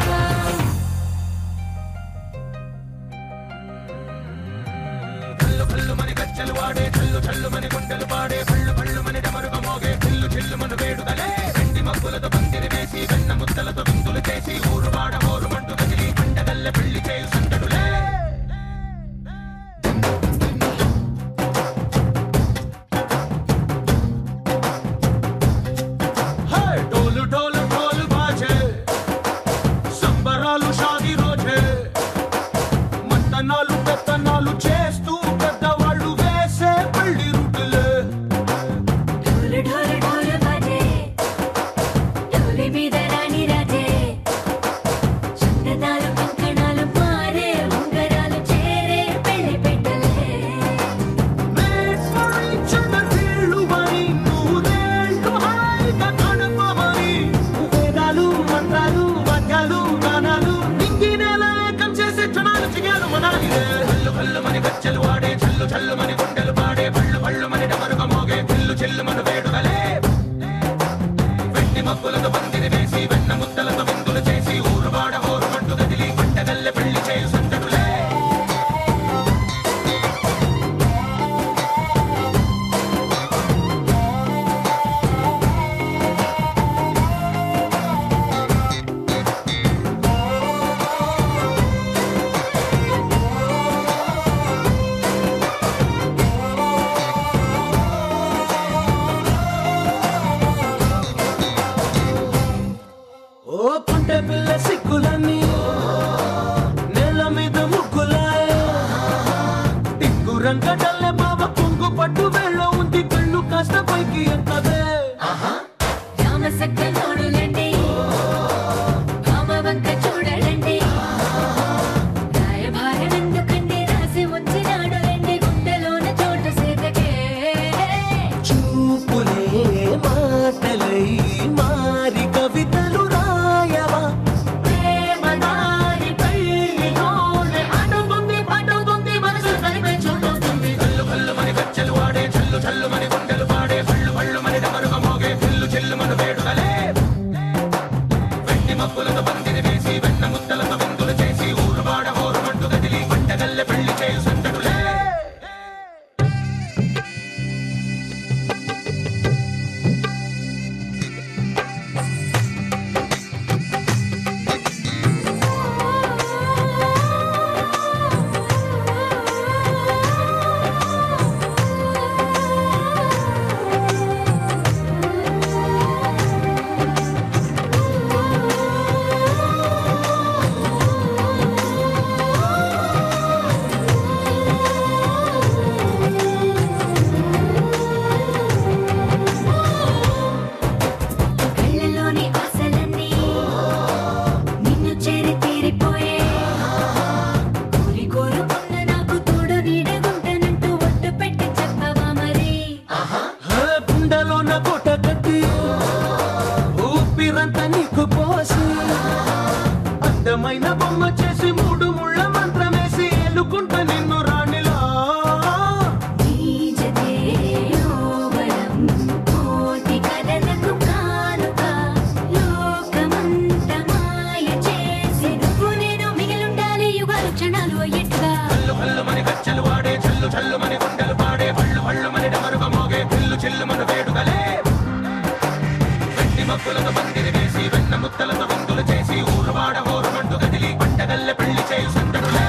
కళ్ళు కళ్ళు మని గజ్జలు వాడే కళ్ళు చల్లు మని గుండెలు పాడే కళ్ళు కళ్ళు మని దేవతలై మారి కవితలు రాయవా ప్రేమదారి పెళ్లిలోనే అడుగుంది పడుగుంది మనసు కలిపే చూడుతుంది కల్లు కల్లు మని గచ్చలు వాడే చల్లు చల్లు మని గుండెలు పాడే పళ్ళు పళ్ళు మని డమరుగ మోగే చెల్లు చెల్లు మన వేడుకలే వెండి మబ్బులతో పందిరి వేసి వెన్న ముద్దలతో విందులు చేసి ఊరు వాడ హోరు మంటు గదిలి పంటగల్లె పెళ్లి చేయు సందడులే కళ్ళలోని ఆశలన్నీ నిన్ను చేరి తీరిపోయే కోరి కోరుకున్న నాకు తోడు నీడగుంటానంటూ ఒట్టు పెట్టి చెప్పవా మరి గుండెలోన కోట కట్టి ఊపిరంతా నీకు పోసి అందమైన బొమ్మ చేసి మూడు ముళ్ళ మంత్రమేసి ఎలుకుంటా నిన్ను రాణిలా నీజతే యోవనం కోటి కలలకు కానుక లోకమంత మాయ చేసి నువ్వు నేను మిగిలుండాలి యుగాలు క్షణాలు అయ్యట్గా కల్లు కల్లు మని గచ్చలు వాడే చల్లు చల్లు మని గుండెలు పాడే పళ్ళు పళ్ళు మని డమరుగ మోగే పిల్లు చిల్లు మన వేడుకలే వెండి మబ్బులతో పందిరి వేసి వెన్న ముద్దలతో విందులు చేసి ఊరు వాడ హోరు మంటు గదిలి పంటగల్లె పెళ్లి చేయు సందడులే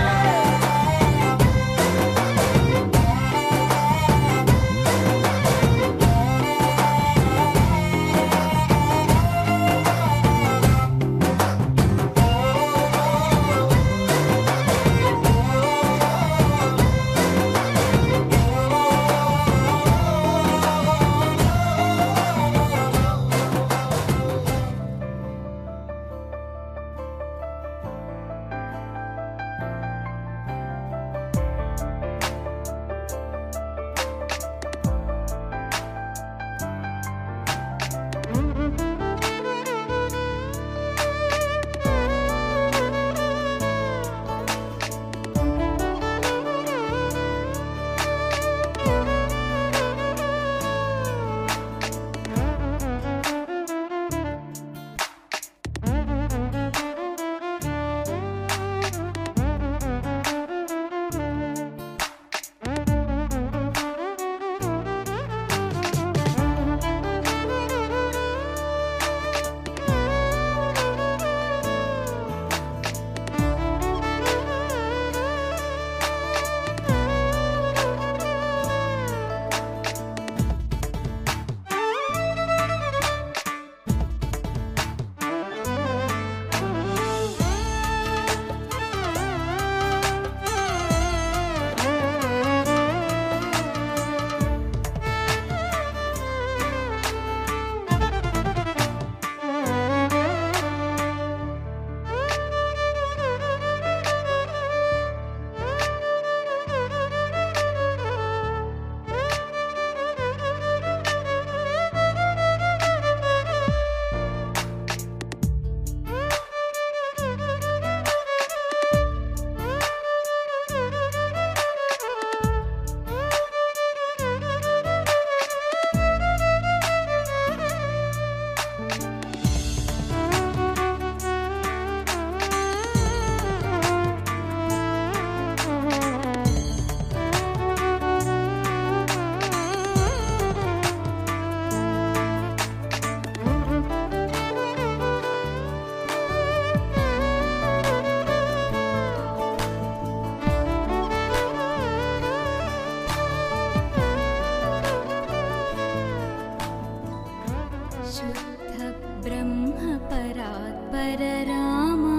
शुद्ध ब्रह्म परात्पर रामा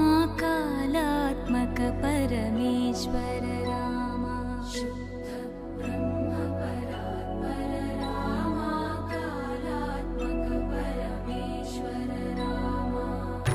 कालात्मक परमेश्वर रामा शुद्ध ब्रह्म परात्पर रामा कालात्मक परमेश्वर रामा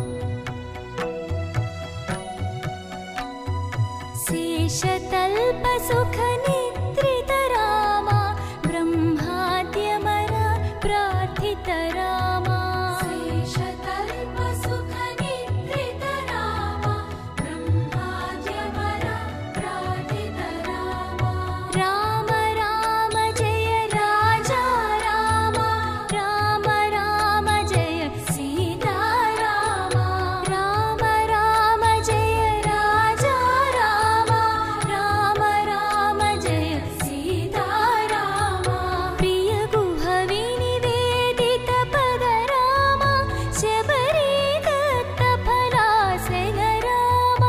शेषतल्प सुख निद्रित रामा ब्रह्माद्यमर प्रार्थित రామా శేషతల్ప సుఖ నిద్రిత రామా బ్రహ్మాద్యవర ప్రార్థిత రామా రామ రామ జయ రాజా రామ రామ రామ జయ సీతా రామ రామ రామ జయ రాజా రామ రామ రామ జయ సీతా రామ ప్రియ గుహ వినివేదిత పద రామ శబరి దత్త ఫలాసన రామ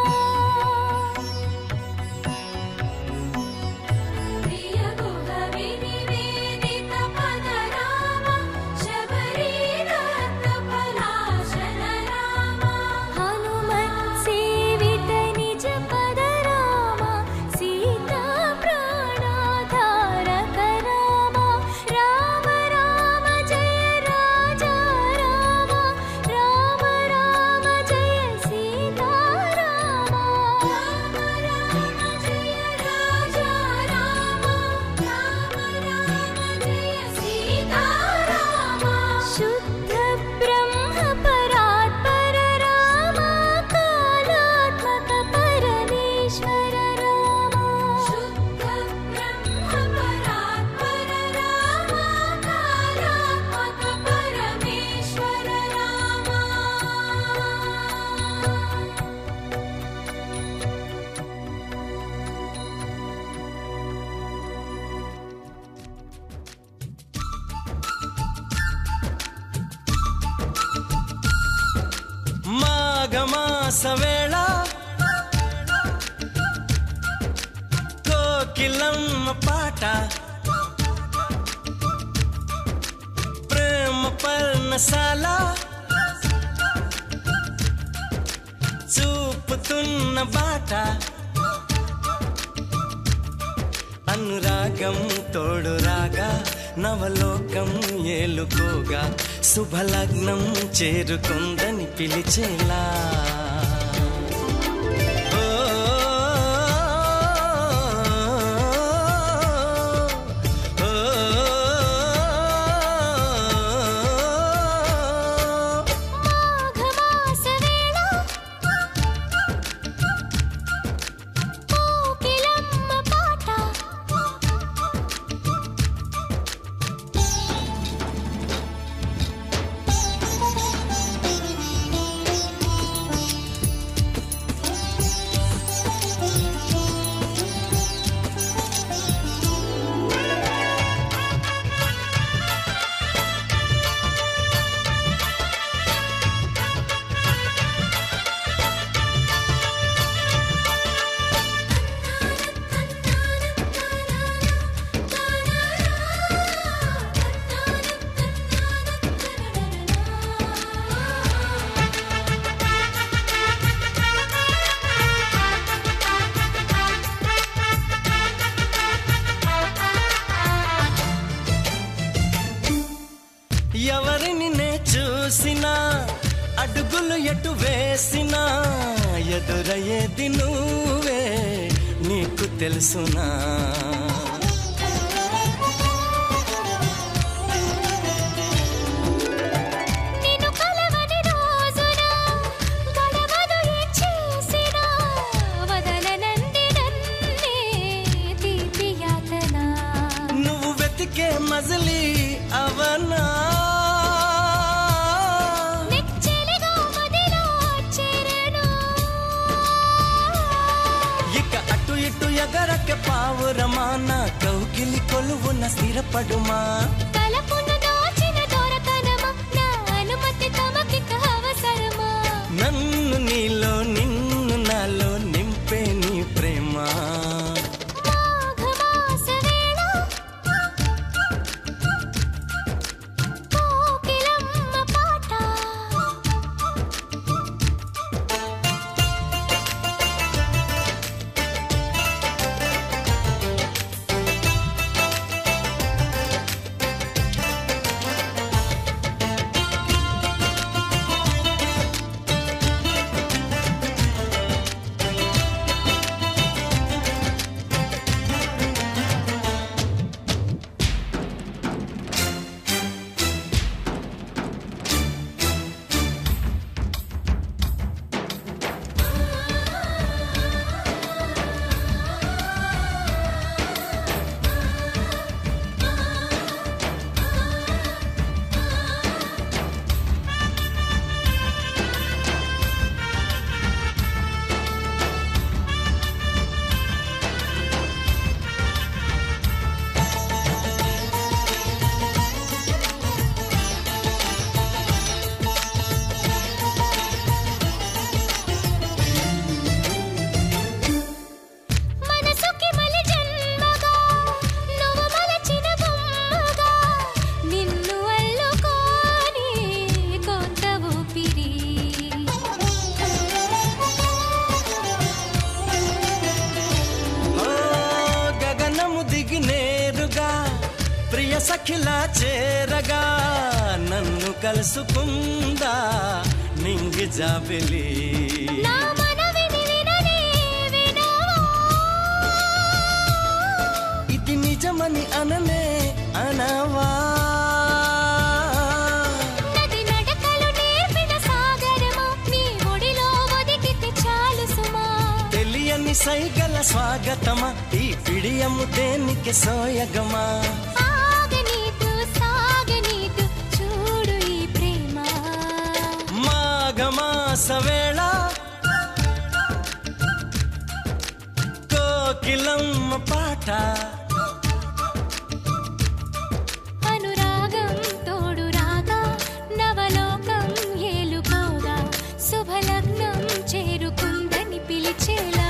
ప్రియ గుహ వినివేదిత పద రామ శబరి దత్త ఫలాసన రామ హనుమత్ సేవిత నిజ పద రామ సీతా ప్రాణాధారక రామ రామ రామ జయ రాజా రామ రామ రామ జయ సీతా రామ రామ రామ జయ రాజా రామ రామ రామ జయ సీతా రామ శుద్ధ బ్రహ్మ పరాత్పర రామ కాలాత్మక పరమేశ్వర రామ శుద్ధ బ్రహ్మ పరాత్పర రామ కాలాత్మక పరమేశ్వర రామ మాఘమాస వేళ కోకిలమ్మ పాట ప్రేమ పర్ణశాల చూపుతున్న బాట అనురాగం తోడు రాగా నవలోకం ఏలుకోగా శుభలగ్నం చేరుకుందని పిలిచేలా ఓ, ఓ, ఓ, మాఘమాస వేళ కోకిలమ్మ పాట ఎవరిని నే చూసినా అడుగులు ఎటు వేసినా ఎదురయ్యేది నువ్వే నీకు తెలుసునా నిన్ను కలవని రోజున గడవదు ఏం చేసినా వదలనంది నన్నే తీపి యాతన నువ్వు వెతికే మజిలీ అవనా నెచ్చెలిగా మదిలో చేరను ఇక అటు ఇటు ఎగరక పావురమా నా కౌగిలి కొలువున స్థిరపడుమా తలపును దాచిన దొరకనమా నా అనుమతి తమకిక అవసరమా నన్ను నీలో నిన్ను నాలో నింపే నీ ప్రేమ మాఘమాస వేళ కోకిలమ్మ పాట కలుసుకుందా నింగి జాబిలి నా మనవిని విననే వినవా ఇది నిజమని అననే అనవా నది నడకలు నేర్పిన సాగరమా నీ ఒడిలో ఒదిగితే చాలు సుమా తెలియని సైగల స్వాగతమా ఈ పిడియము దేనికి సోయగమా ఆగనీదు సాగనీదు చూడు ఈ ప్రేమ మాఘమాస వేళ కోకిలమ్మ పాట అనురాగం తోడు రాగా నవలోకం ఏలుకోగా శుభలగ్నం చేరుకుందని పిలిచేలా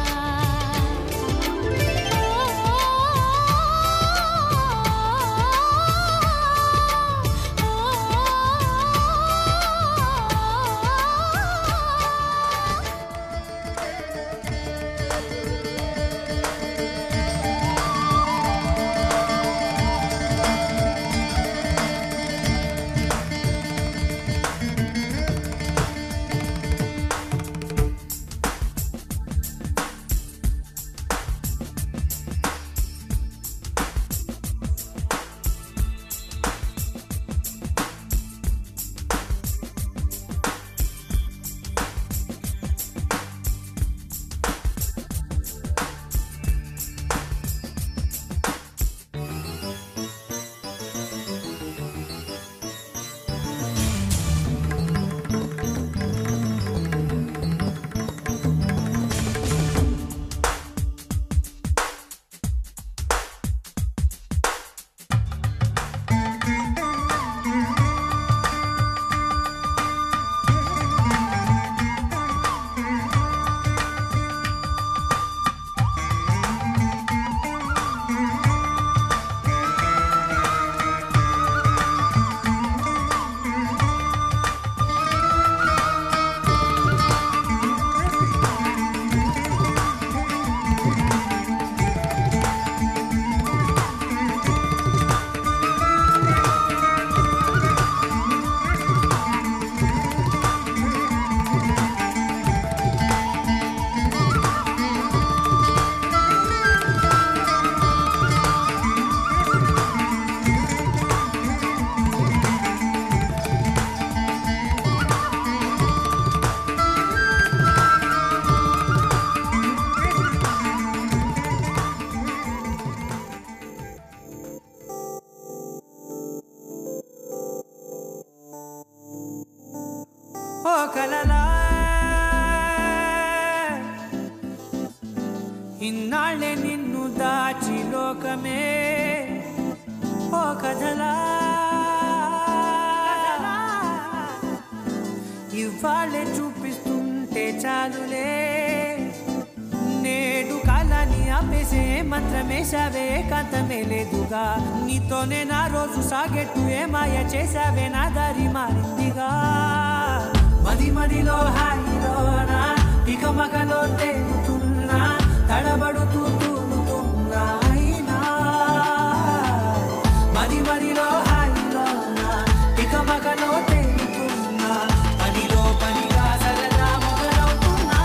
ఓ కలలా ఇన్నాళ్ళే నిన్ను దాచి లోకమే ఓ కథలా ఇవాళ్ళే చూపిస్తుంటే చాలులే నేడు కాలాన్ని ఆపేసే మంత్రమేశావే కాంతమే లేదుగా నీతోనే నా రోజు సాగెట్టు ఏ మాయ చేశావే నా దారి మారిందిగా మది మదిలో హాయిలోనా ఇక మగలో తేలుతున్నా తడబడుతూ తూలుతున్నా అయినా మది మదిలో హాయిలోనా ఇక మగలో తేలుతున్నా పనిలో పనిగా సరదా మొదలవుతున్నా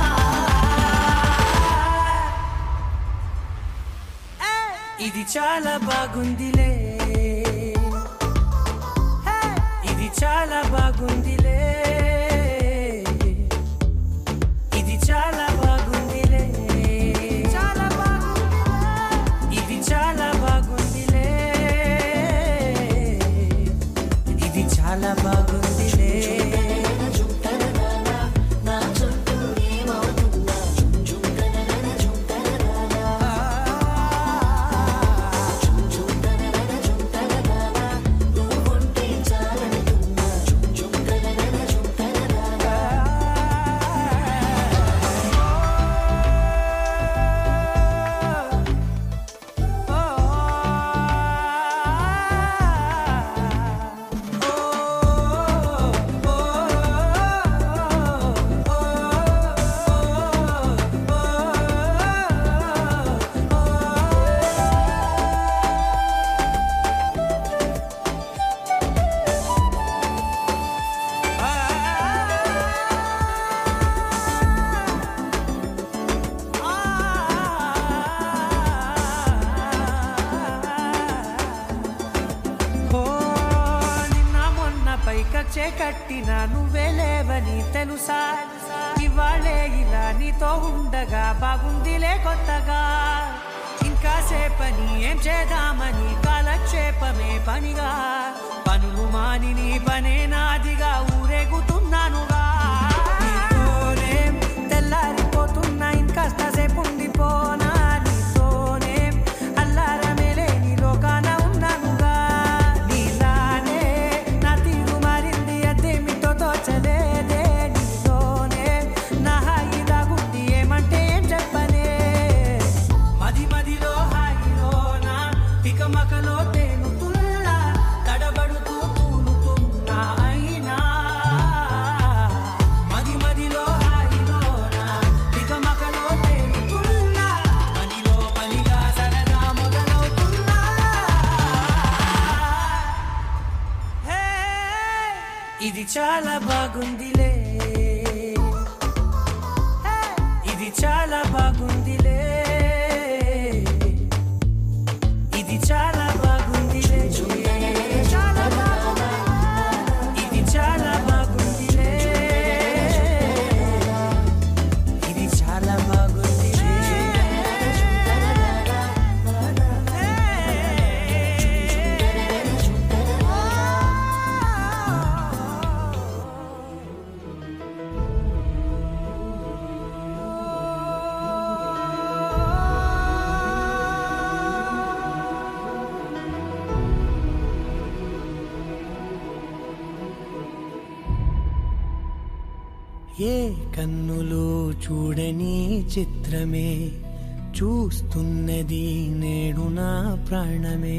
ఇది చాలా బాగుందిలే ఇది చాలా బాగుందిలే ఇది చాలా బాగుందిలే చాలా బాగుందిలే ఇది చాలా బాగుందిలే ఇది చాలా బాగుందిలే ఓ చేకట్టిన నువ్వే లేవని తెలుసా ఇవాళే ఇలా నీతో ఉండగా బాగుందిలే కొత్తగా ఇంకా సేపని ఏం చేద్దామని కాలక్షేపమే పనిగా పనులు మాని నీ పనే నాదిగా ఊరేగుతున్నానుగా నీతోనే తెల్లారిపోతున్నా ఇంకాస్త సేపు ఉండిపోనా నీతోనే అల్లారమే లేని లోకాన ఉన్నానుగా నీలానే నా తీరు మారింది అదేమిటో తోచలేదే నీతోనే నా హాయి దాగుంది ఏమంటే ఏం చెప్పనే మది మదిలో హాయిలోనా తికమకలో తేలుతున్నా తడబడుతూ తూలుతున్నా అయినా మది మదిలో హాయిలోనా తికమకలో తేలుతున్నా పనిలో పనిగా సరదా మొదలవుతున్నా హే, ఇది చాలా బాగుందిలే హే, ఇది చాలా బాగుందిలే ఇది చాలా బాగుందిలే చాలా బాగుంది. ఇది చాలా బాగుందిలే ఇది చాలా బాగుందిలే ఏ కన్నులు చూడని చిత్రమే చూస్తున్నది నేడు నా ప్రాణమే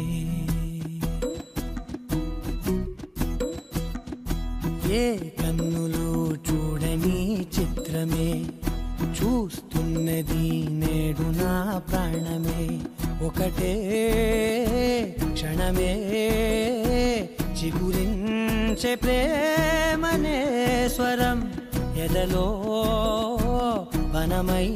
ఏ కన్నులు చూడని చిత్రమే చూస్తున్నది నేడు నా ప్రాణమే ఒకటే క్షణమే చిగురించే ప్రేమనే స్వరం ఎదలో వనమై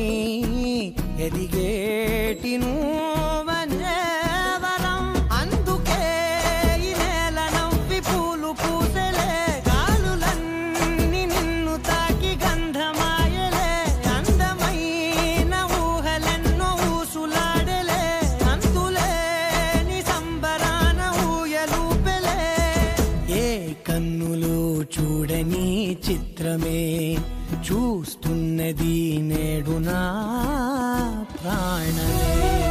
ఎదిగేటి నువ్వనే వరం అందుకే ఈ నేల నవ్వి పూలు పూసలే గాలులన్నీ నిన్ను తాకి గంధమాయలే అందమైన ఊహలెన్నో ఊసులాడలే అంతులేని సంబరాన ఊయలూపెలే ఏ కన్నులు చూడని చిత్రమే చూస్తున్నది నేడు నా ప్రాణమే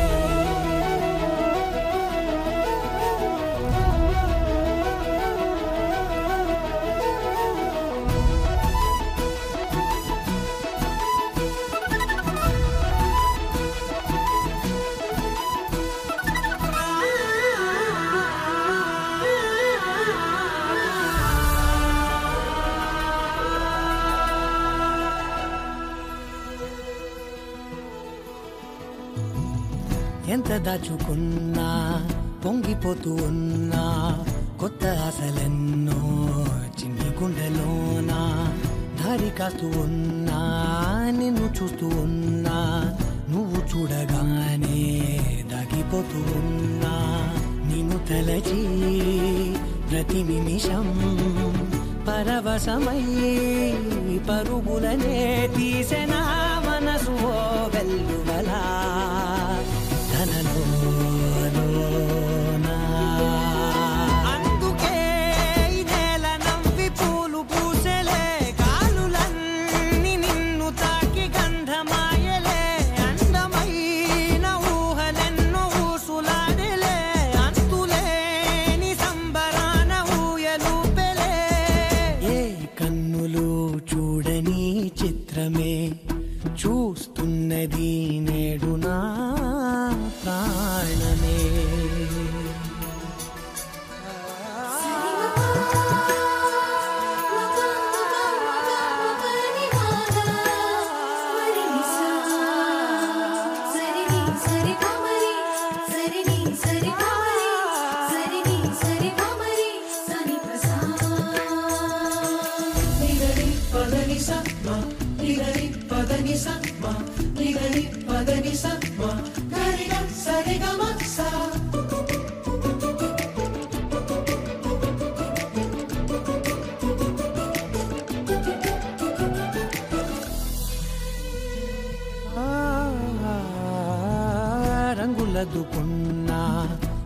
ఎంత దాచుకున్నా పొంగిపోతూ ఉన్నా కొత్త ఆశలెన్నో చిన్ని గుండెలోనా దారి కాస్తూ ఉన్నా నిన్ను చూస్తూ ఉన్నా నువ్వు చూడగానే దాగిపోతూ ఉన్నా నిన్ను తలచి ప్రతి నిమిషం పరవశమై పరుగులనే తీసెనా మనసు ఓ వెల్లువలా తనలోనా అందుకే ఈ నేల నవ్వి పూలు పూసెలే కాలులన్నీ నిన్ను తాకి గంధమాయలే అందమైన ఊహలెన్నో ఊసులాడలే అంతులేని సంబరాన ఊయలూపెలే ఏ కన్నులు చూడని చిత్రమే చూస్తున్నది నేడు నా ప్రాణమే సరిగమ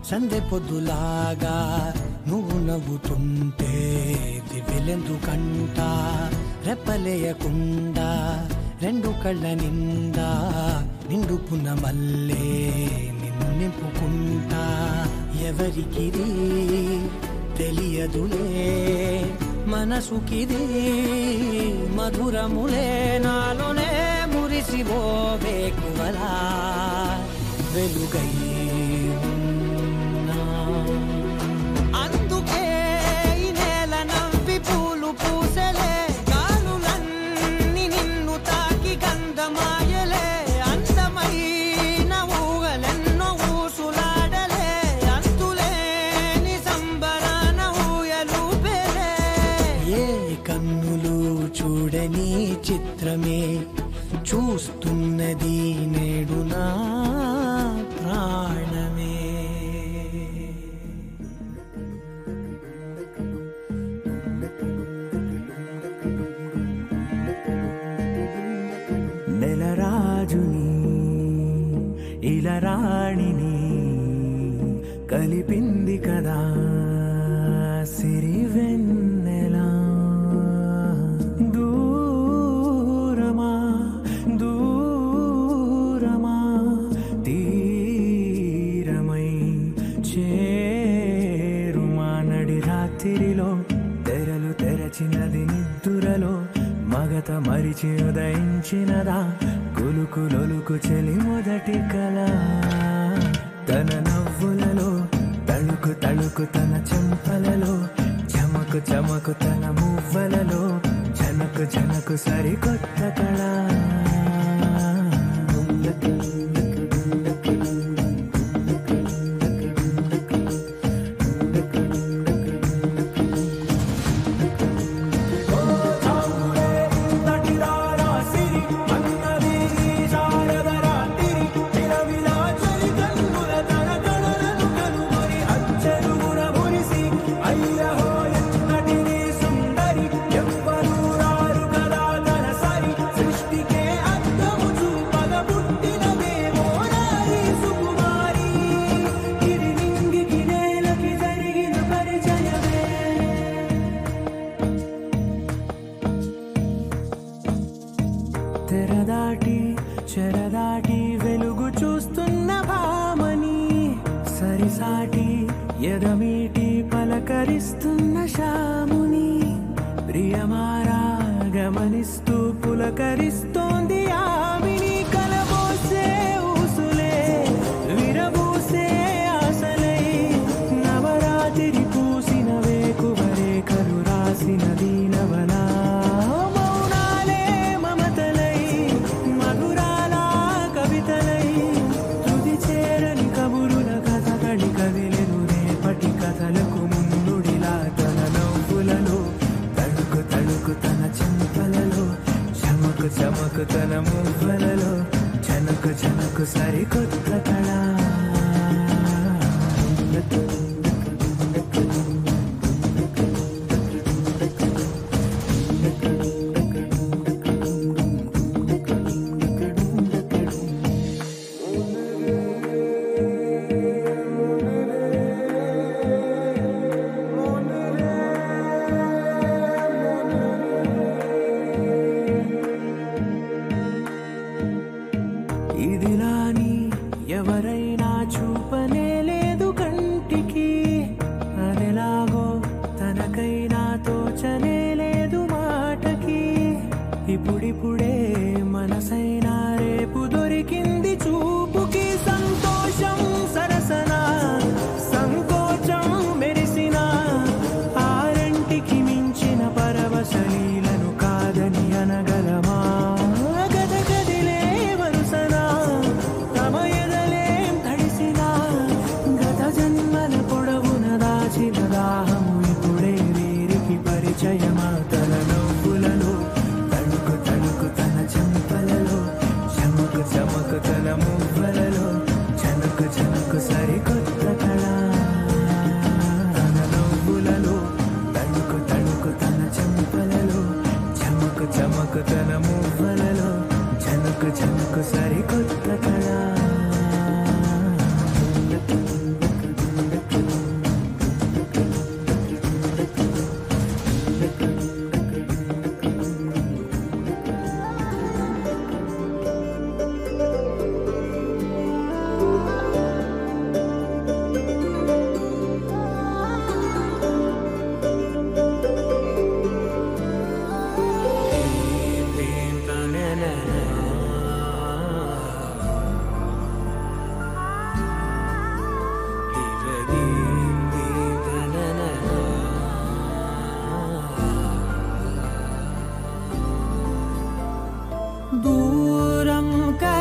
సందె పొద్దులాగా నువ్వు నవ్వుతుంటే దివ్యలెందుకంట రెప్పలేయకుండా రెండు కళ్ళ నిండా నిండుకున్న మల్లే నిన్ను నింపుకుంటా ఎవరికిది తెలియదులే మనసుకిది మధురములే నాలోనే మురిసివో వేకువలా వెలుగై ఉన్నా. అందుకే ఈ నేల నవ్వి పూలు పూసలే గాలులన్నీ నిన్ను తాకి గంధమాయలే అందమైన ఊగలెన్నో ఊసులాడలే అంతులేని సంబరాన ఊయలూపేలే ఏ కన్నులు చూడని చిత్రమే చూస్తున్నది నేడు నా ప్రాణమే నెలరాజుని ఇలరాణిని కలిపింది కదా సిరి వెన్నెలా దూరమా దూరమా తీరమై చేరుమా నడి రాత్రిలో తెరలు తెరచినది నిద్దురలో మగత మరిచి ఉదయించినదా కులుకు లొలుకు చెలి మొదటి కళ తన నవ్వులలో తళుకు తళుకు తన చెంపలలో చమకు చమకు తన మువ్వలలో జనకు జనకు సరికొత్త కళ తెరదాటి చెరదాటి వెలుగు చూస్తున్న భామని సరిసాటి ఎదమీటి పలకరిస్తున్న శాముని ప్రియమారా గమనిస్తూ పులకరిస్తోంది ఆవిని కలబోసే ఊసులే విరబూసే ఆశలై నవరాత్రి పూసిన వేకువరే కలు రాసిన దీనవనా మౌనాలే మమతలై మధురాల కవితలై తుది చేరని కబురుల కథ కడి కదిలెను రేపటి కథలకు ముందుడిలా తన నవ్వులలో తడుకు తడుకు తన చెంపలలో చమకు చమకు తన మువ్వలలో జనకు జనకు సరికొత్త కళ ఇదిలాని ఎవరైనా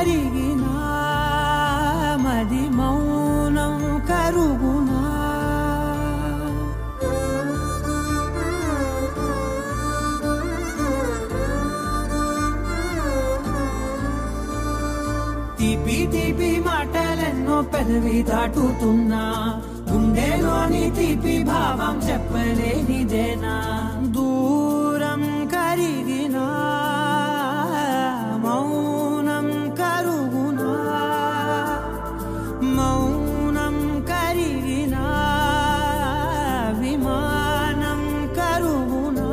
కరిగినా మది మౌనం కరుగునా తీపి తీపి మాటలెన్నో పెదవి దాటుతున్నా గుండెలోని తీపి భావం చెప్పలేనిదేనా దూరం కరిగినా మౌనం కరుగునా మౌనం కరిగినా విమానం కరుగునా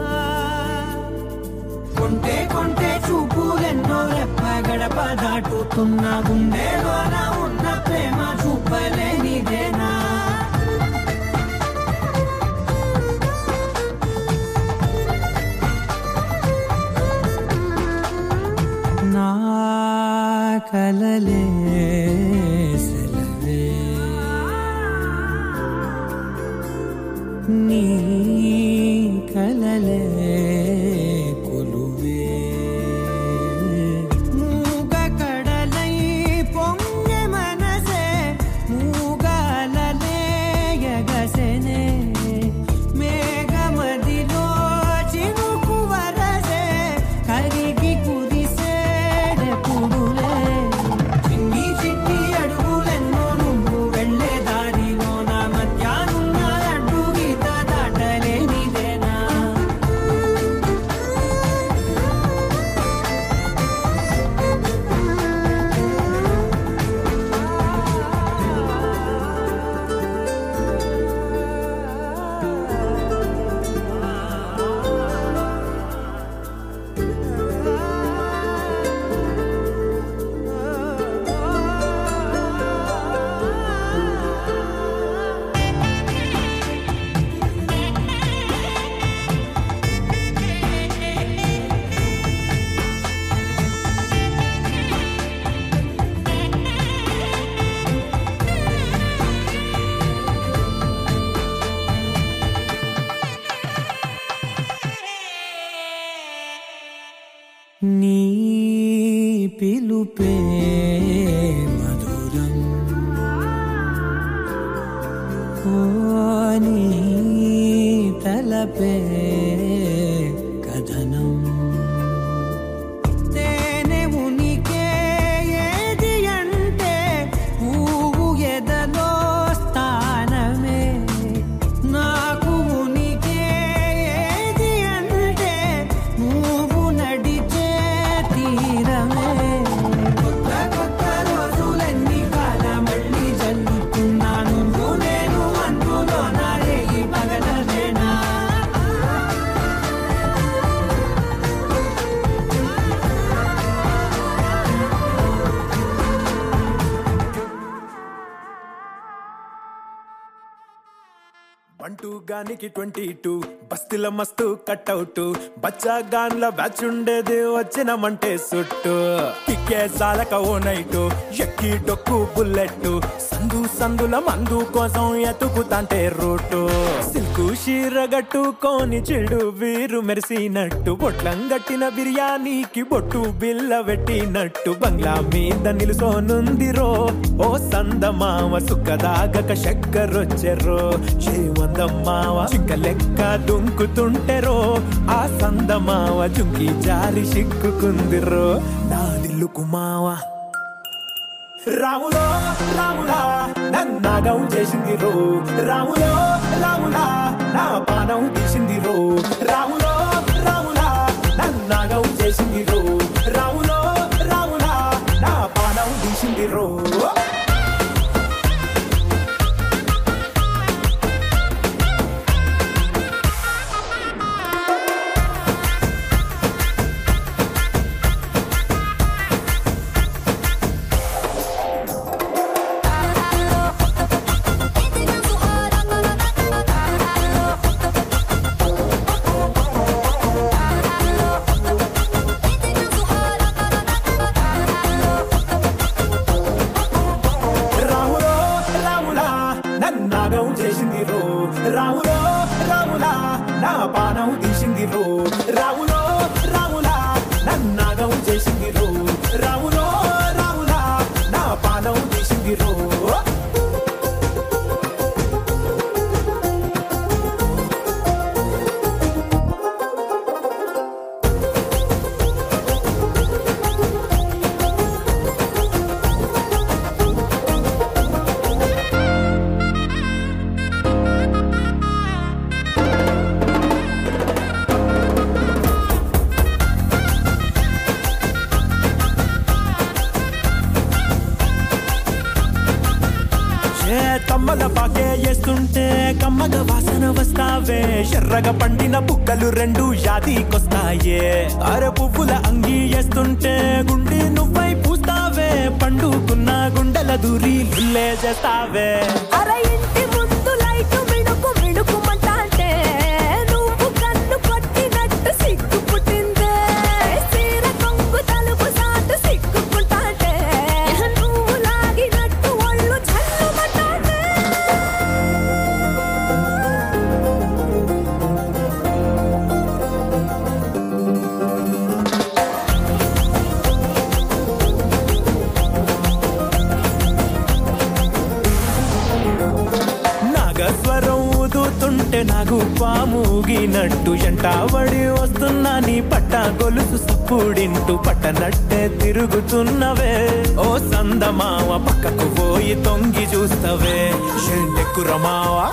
కొంటే కొంటే చూపులెన్నో రెప్ప గడప దాటుతున్న గుండెలోన ఉన్న ప్రేమ చూపలేనిదేనా నా కలలే సెలవే నీ కలలే కొలువే మూగ కడలై పొంగె మనసే మూగాలలే ఎగసెనే మేఘమదిలో చినుకు వరసే కరిగి కురిసేడెప్పుడులే చిన్ని చిన్ని అడుగులెన్నో నువ్వు వెళ్ళే దారిలో నా మధ్యాహ్నం అడ్డు గీత దాటలేనిదేనా నీ పిలుపే మధురం ఓ నీ తలపే కథనం తేనె ఉనికే ఏది అంటే పువ్వు ఎదలో స్థానమే నాకు ఉనికే ఏది అంటే నువ్వు నడిచే తీరమే కొత్త కొత్త రోజులన్నీ కాల మళ్ళీ జల్లుతున్నాను నువ్వు నేను అందులో నారేగి పగలవేనా బంటూ గానికి ట్వంటీ టూ బస్తీల మస్తు కట్అవుట్ బచ్చా గాన్ల బ్యాచ్ ఉండేది వచ్చినమంటే సుట్టు టిక్కే సాలక ఓ నైటు ఎక్కి డొక్కు బుల్లెట్ సందు సందుల మందు కోసం ఎతుకుతాంటే రూటు సిల్కు షీర గట్టుకొని చెడు వీరు మెరిసినట్టు బొట్లం గట్టిన బిర్యానీకి బొట్టు బిల్ల పెట్టినట్టు బంగ్లా మీద నిలుసోనుందిరో ఓ సందమావ సుఖదాగక చక్కరొచ్చెరో చేమందమ్మావ చిక్క లెక్క దుంకుతుంటెరో ఆ సందమావ జుంకి జారి సిక్కుకుందిరో నాదిల్లుకు మావా రాములో రాములా నన్నాగం చేసింది రో రాములో రాములా నా పానం తీసింది రో రాములో రాములా నన్నాగం చేసింది రో రాములో రాములా నా పానం తీసింది రో రాములో రాములా నన్నాగం చేసింది రో రాములో రాములా నా పానం తీసింది రో రాములో రాములా నన్నాగం చేసింది రో రాములో రాములా కొలపాకే వేస్తుంటే కమ్మగ వాసన వస్తావే ఎర్రగా పండిన బుక్కలు రెండు యాదికొస్తాయే అర పువ్వుల అంగి వేస్తుంటే గుండి నువ్వై పూస్తావే పండుకున్న గుండెల దూరి లుల్లే చేస్తావే అర ఇంటి ముందు లైట్ మిణుకు మిణుకుమంటాంటే నువ్వు కన్ను కొట్టినట్టు సిగ్గు పుట్టిందే చీర కొంగు తలుపు సాటు సిగ్గుకుంటాంటే నువ్వు లాగినట్టు ఒళ్ళు చల్లుమంటాంటే నాగస్వరం ఊదుతుంటే నాకు పాముగినట్టు ఎంటావడి వస్తున్నా నీ పట్ట గొలుసు సప్పుడింటూ పట్టనట్టే తిరుగుతున్నవే ఓ సందమావ పక్కకు పోయి తొంగి చూస్తవే షెండెక్కురమావా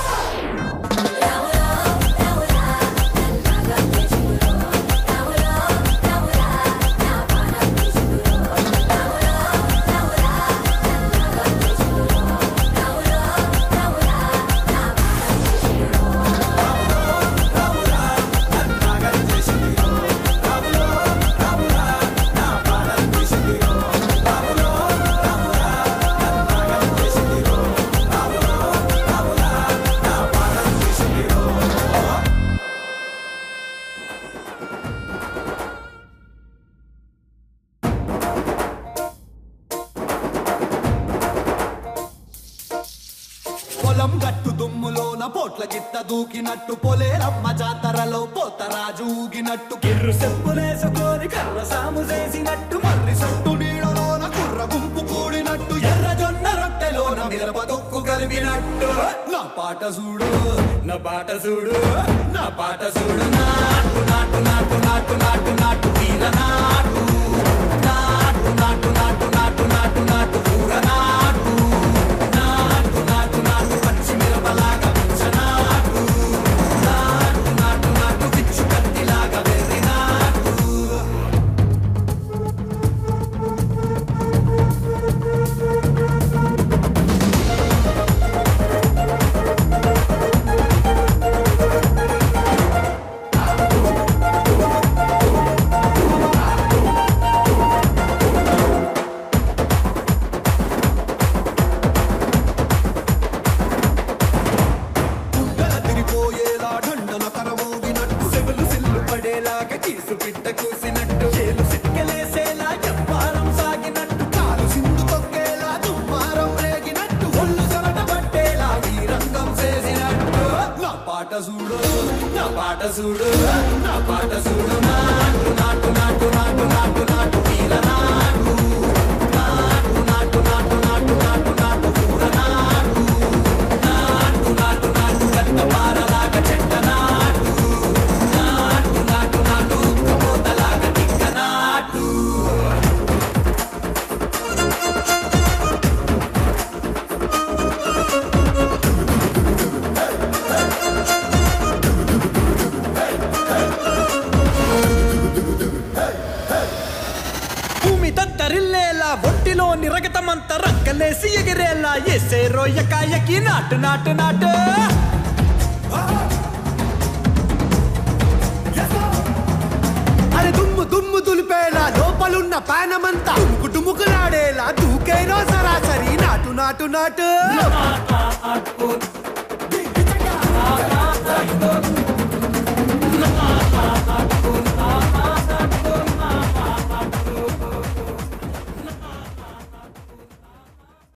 పొలం గట్టు దుమ్ములోన పోట్ల గిత్త దూకినట్టు పొలేరమ్మ జాతరలో పోతరాజు ఊగినట్టు కిర్రు చెప్పులేసుకొని కర్ర సాము చేసినట్టు మర్రి సొట్టు నీడలోన కుర్ర గుంపు కూడినట్టు ఎర్ర జొన్న రొట్టెలోన మిరప దొక్కు కలిపినట్టు నా పాట చూడు నా పాట చూడు నా పాట చూడు నాటు నాటు నాటు నాటు నాటు నాటు వీర నాటు నాటు నాటు నాటు నాటు నాటు నాటు ఊర నాటు నాటు నాటు నాటు పచ్చి మిరపలాగా పిచ్చ నాటు నాటు నాటు నాటు పిచ్చు కత్తిలాగా వెర్రి నాటు గుండెల తిరిపోయేలా ఢండన కరమోగినట్టు సెవులు సిల్లు పడేలాగా కీసు పిట్ట కూసినట్టు చేలు సిక్కలేసేలా ఎవ్వారం సాగినట్టు కాలు సిండు తొక్కేలా దుమ్మారం రేగినట్టు ఒళ్ళు చెమట పట్టేలా ఈ రంగం చేసినట్టు నా పాట చూడు నా పాట చూడు నా పాట చూడు నాటు నాటు నాటు నాటు నాటు నాటు వీర నాటు నాటు నాటు నాటు నాటు నాటు నాటు ఊర నాటు నాటు నాటు నాటు గంట పారలాగా చెట్ట నాటు నాటు నాటు నాటు ఉక్కబోతలాగా తిక్క నాటు భూమి దద్దరిల్లేలా ఒంటిలో నిరగతమంత రక్కలేసి ఎగిరేలా ఎసే రోయకాయకి నాటు నాటు నాటు అరే దుమ్ము దుమ్ము దులిపేలా లోపలున్న పానమంతా డుముకు డుముకులాడేలా దూకేనో సరాసరి నాటు నాటు నాటు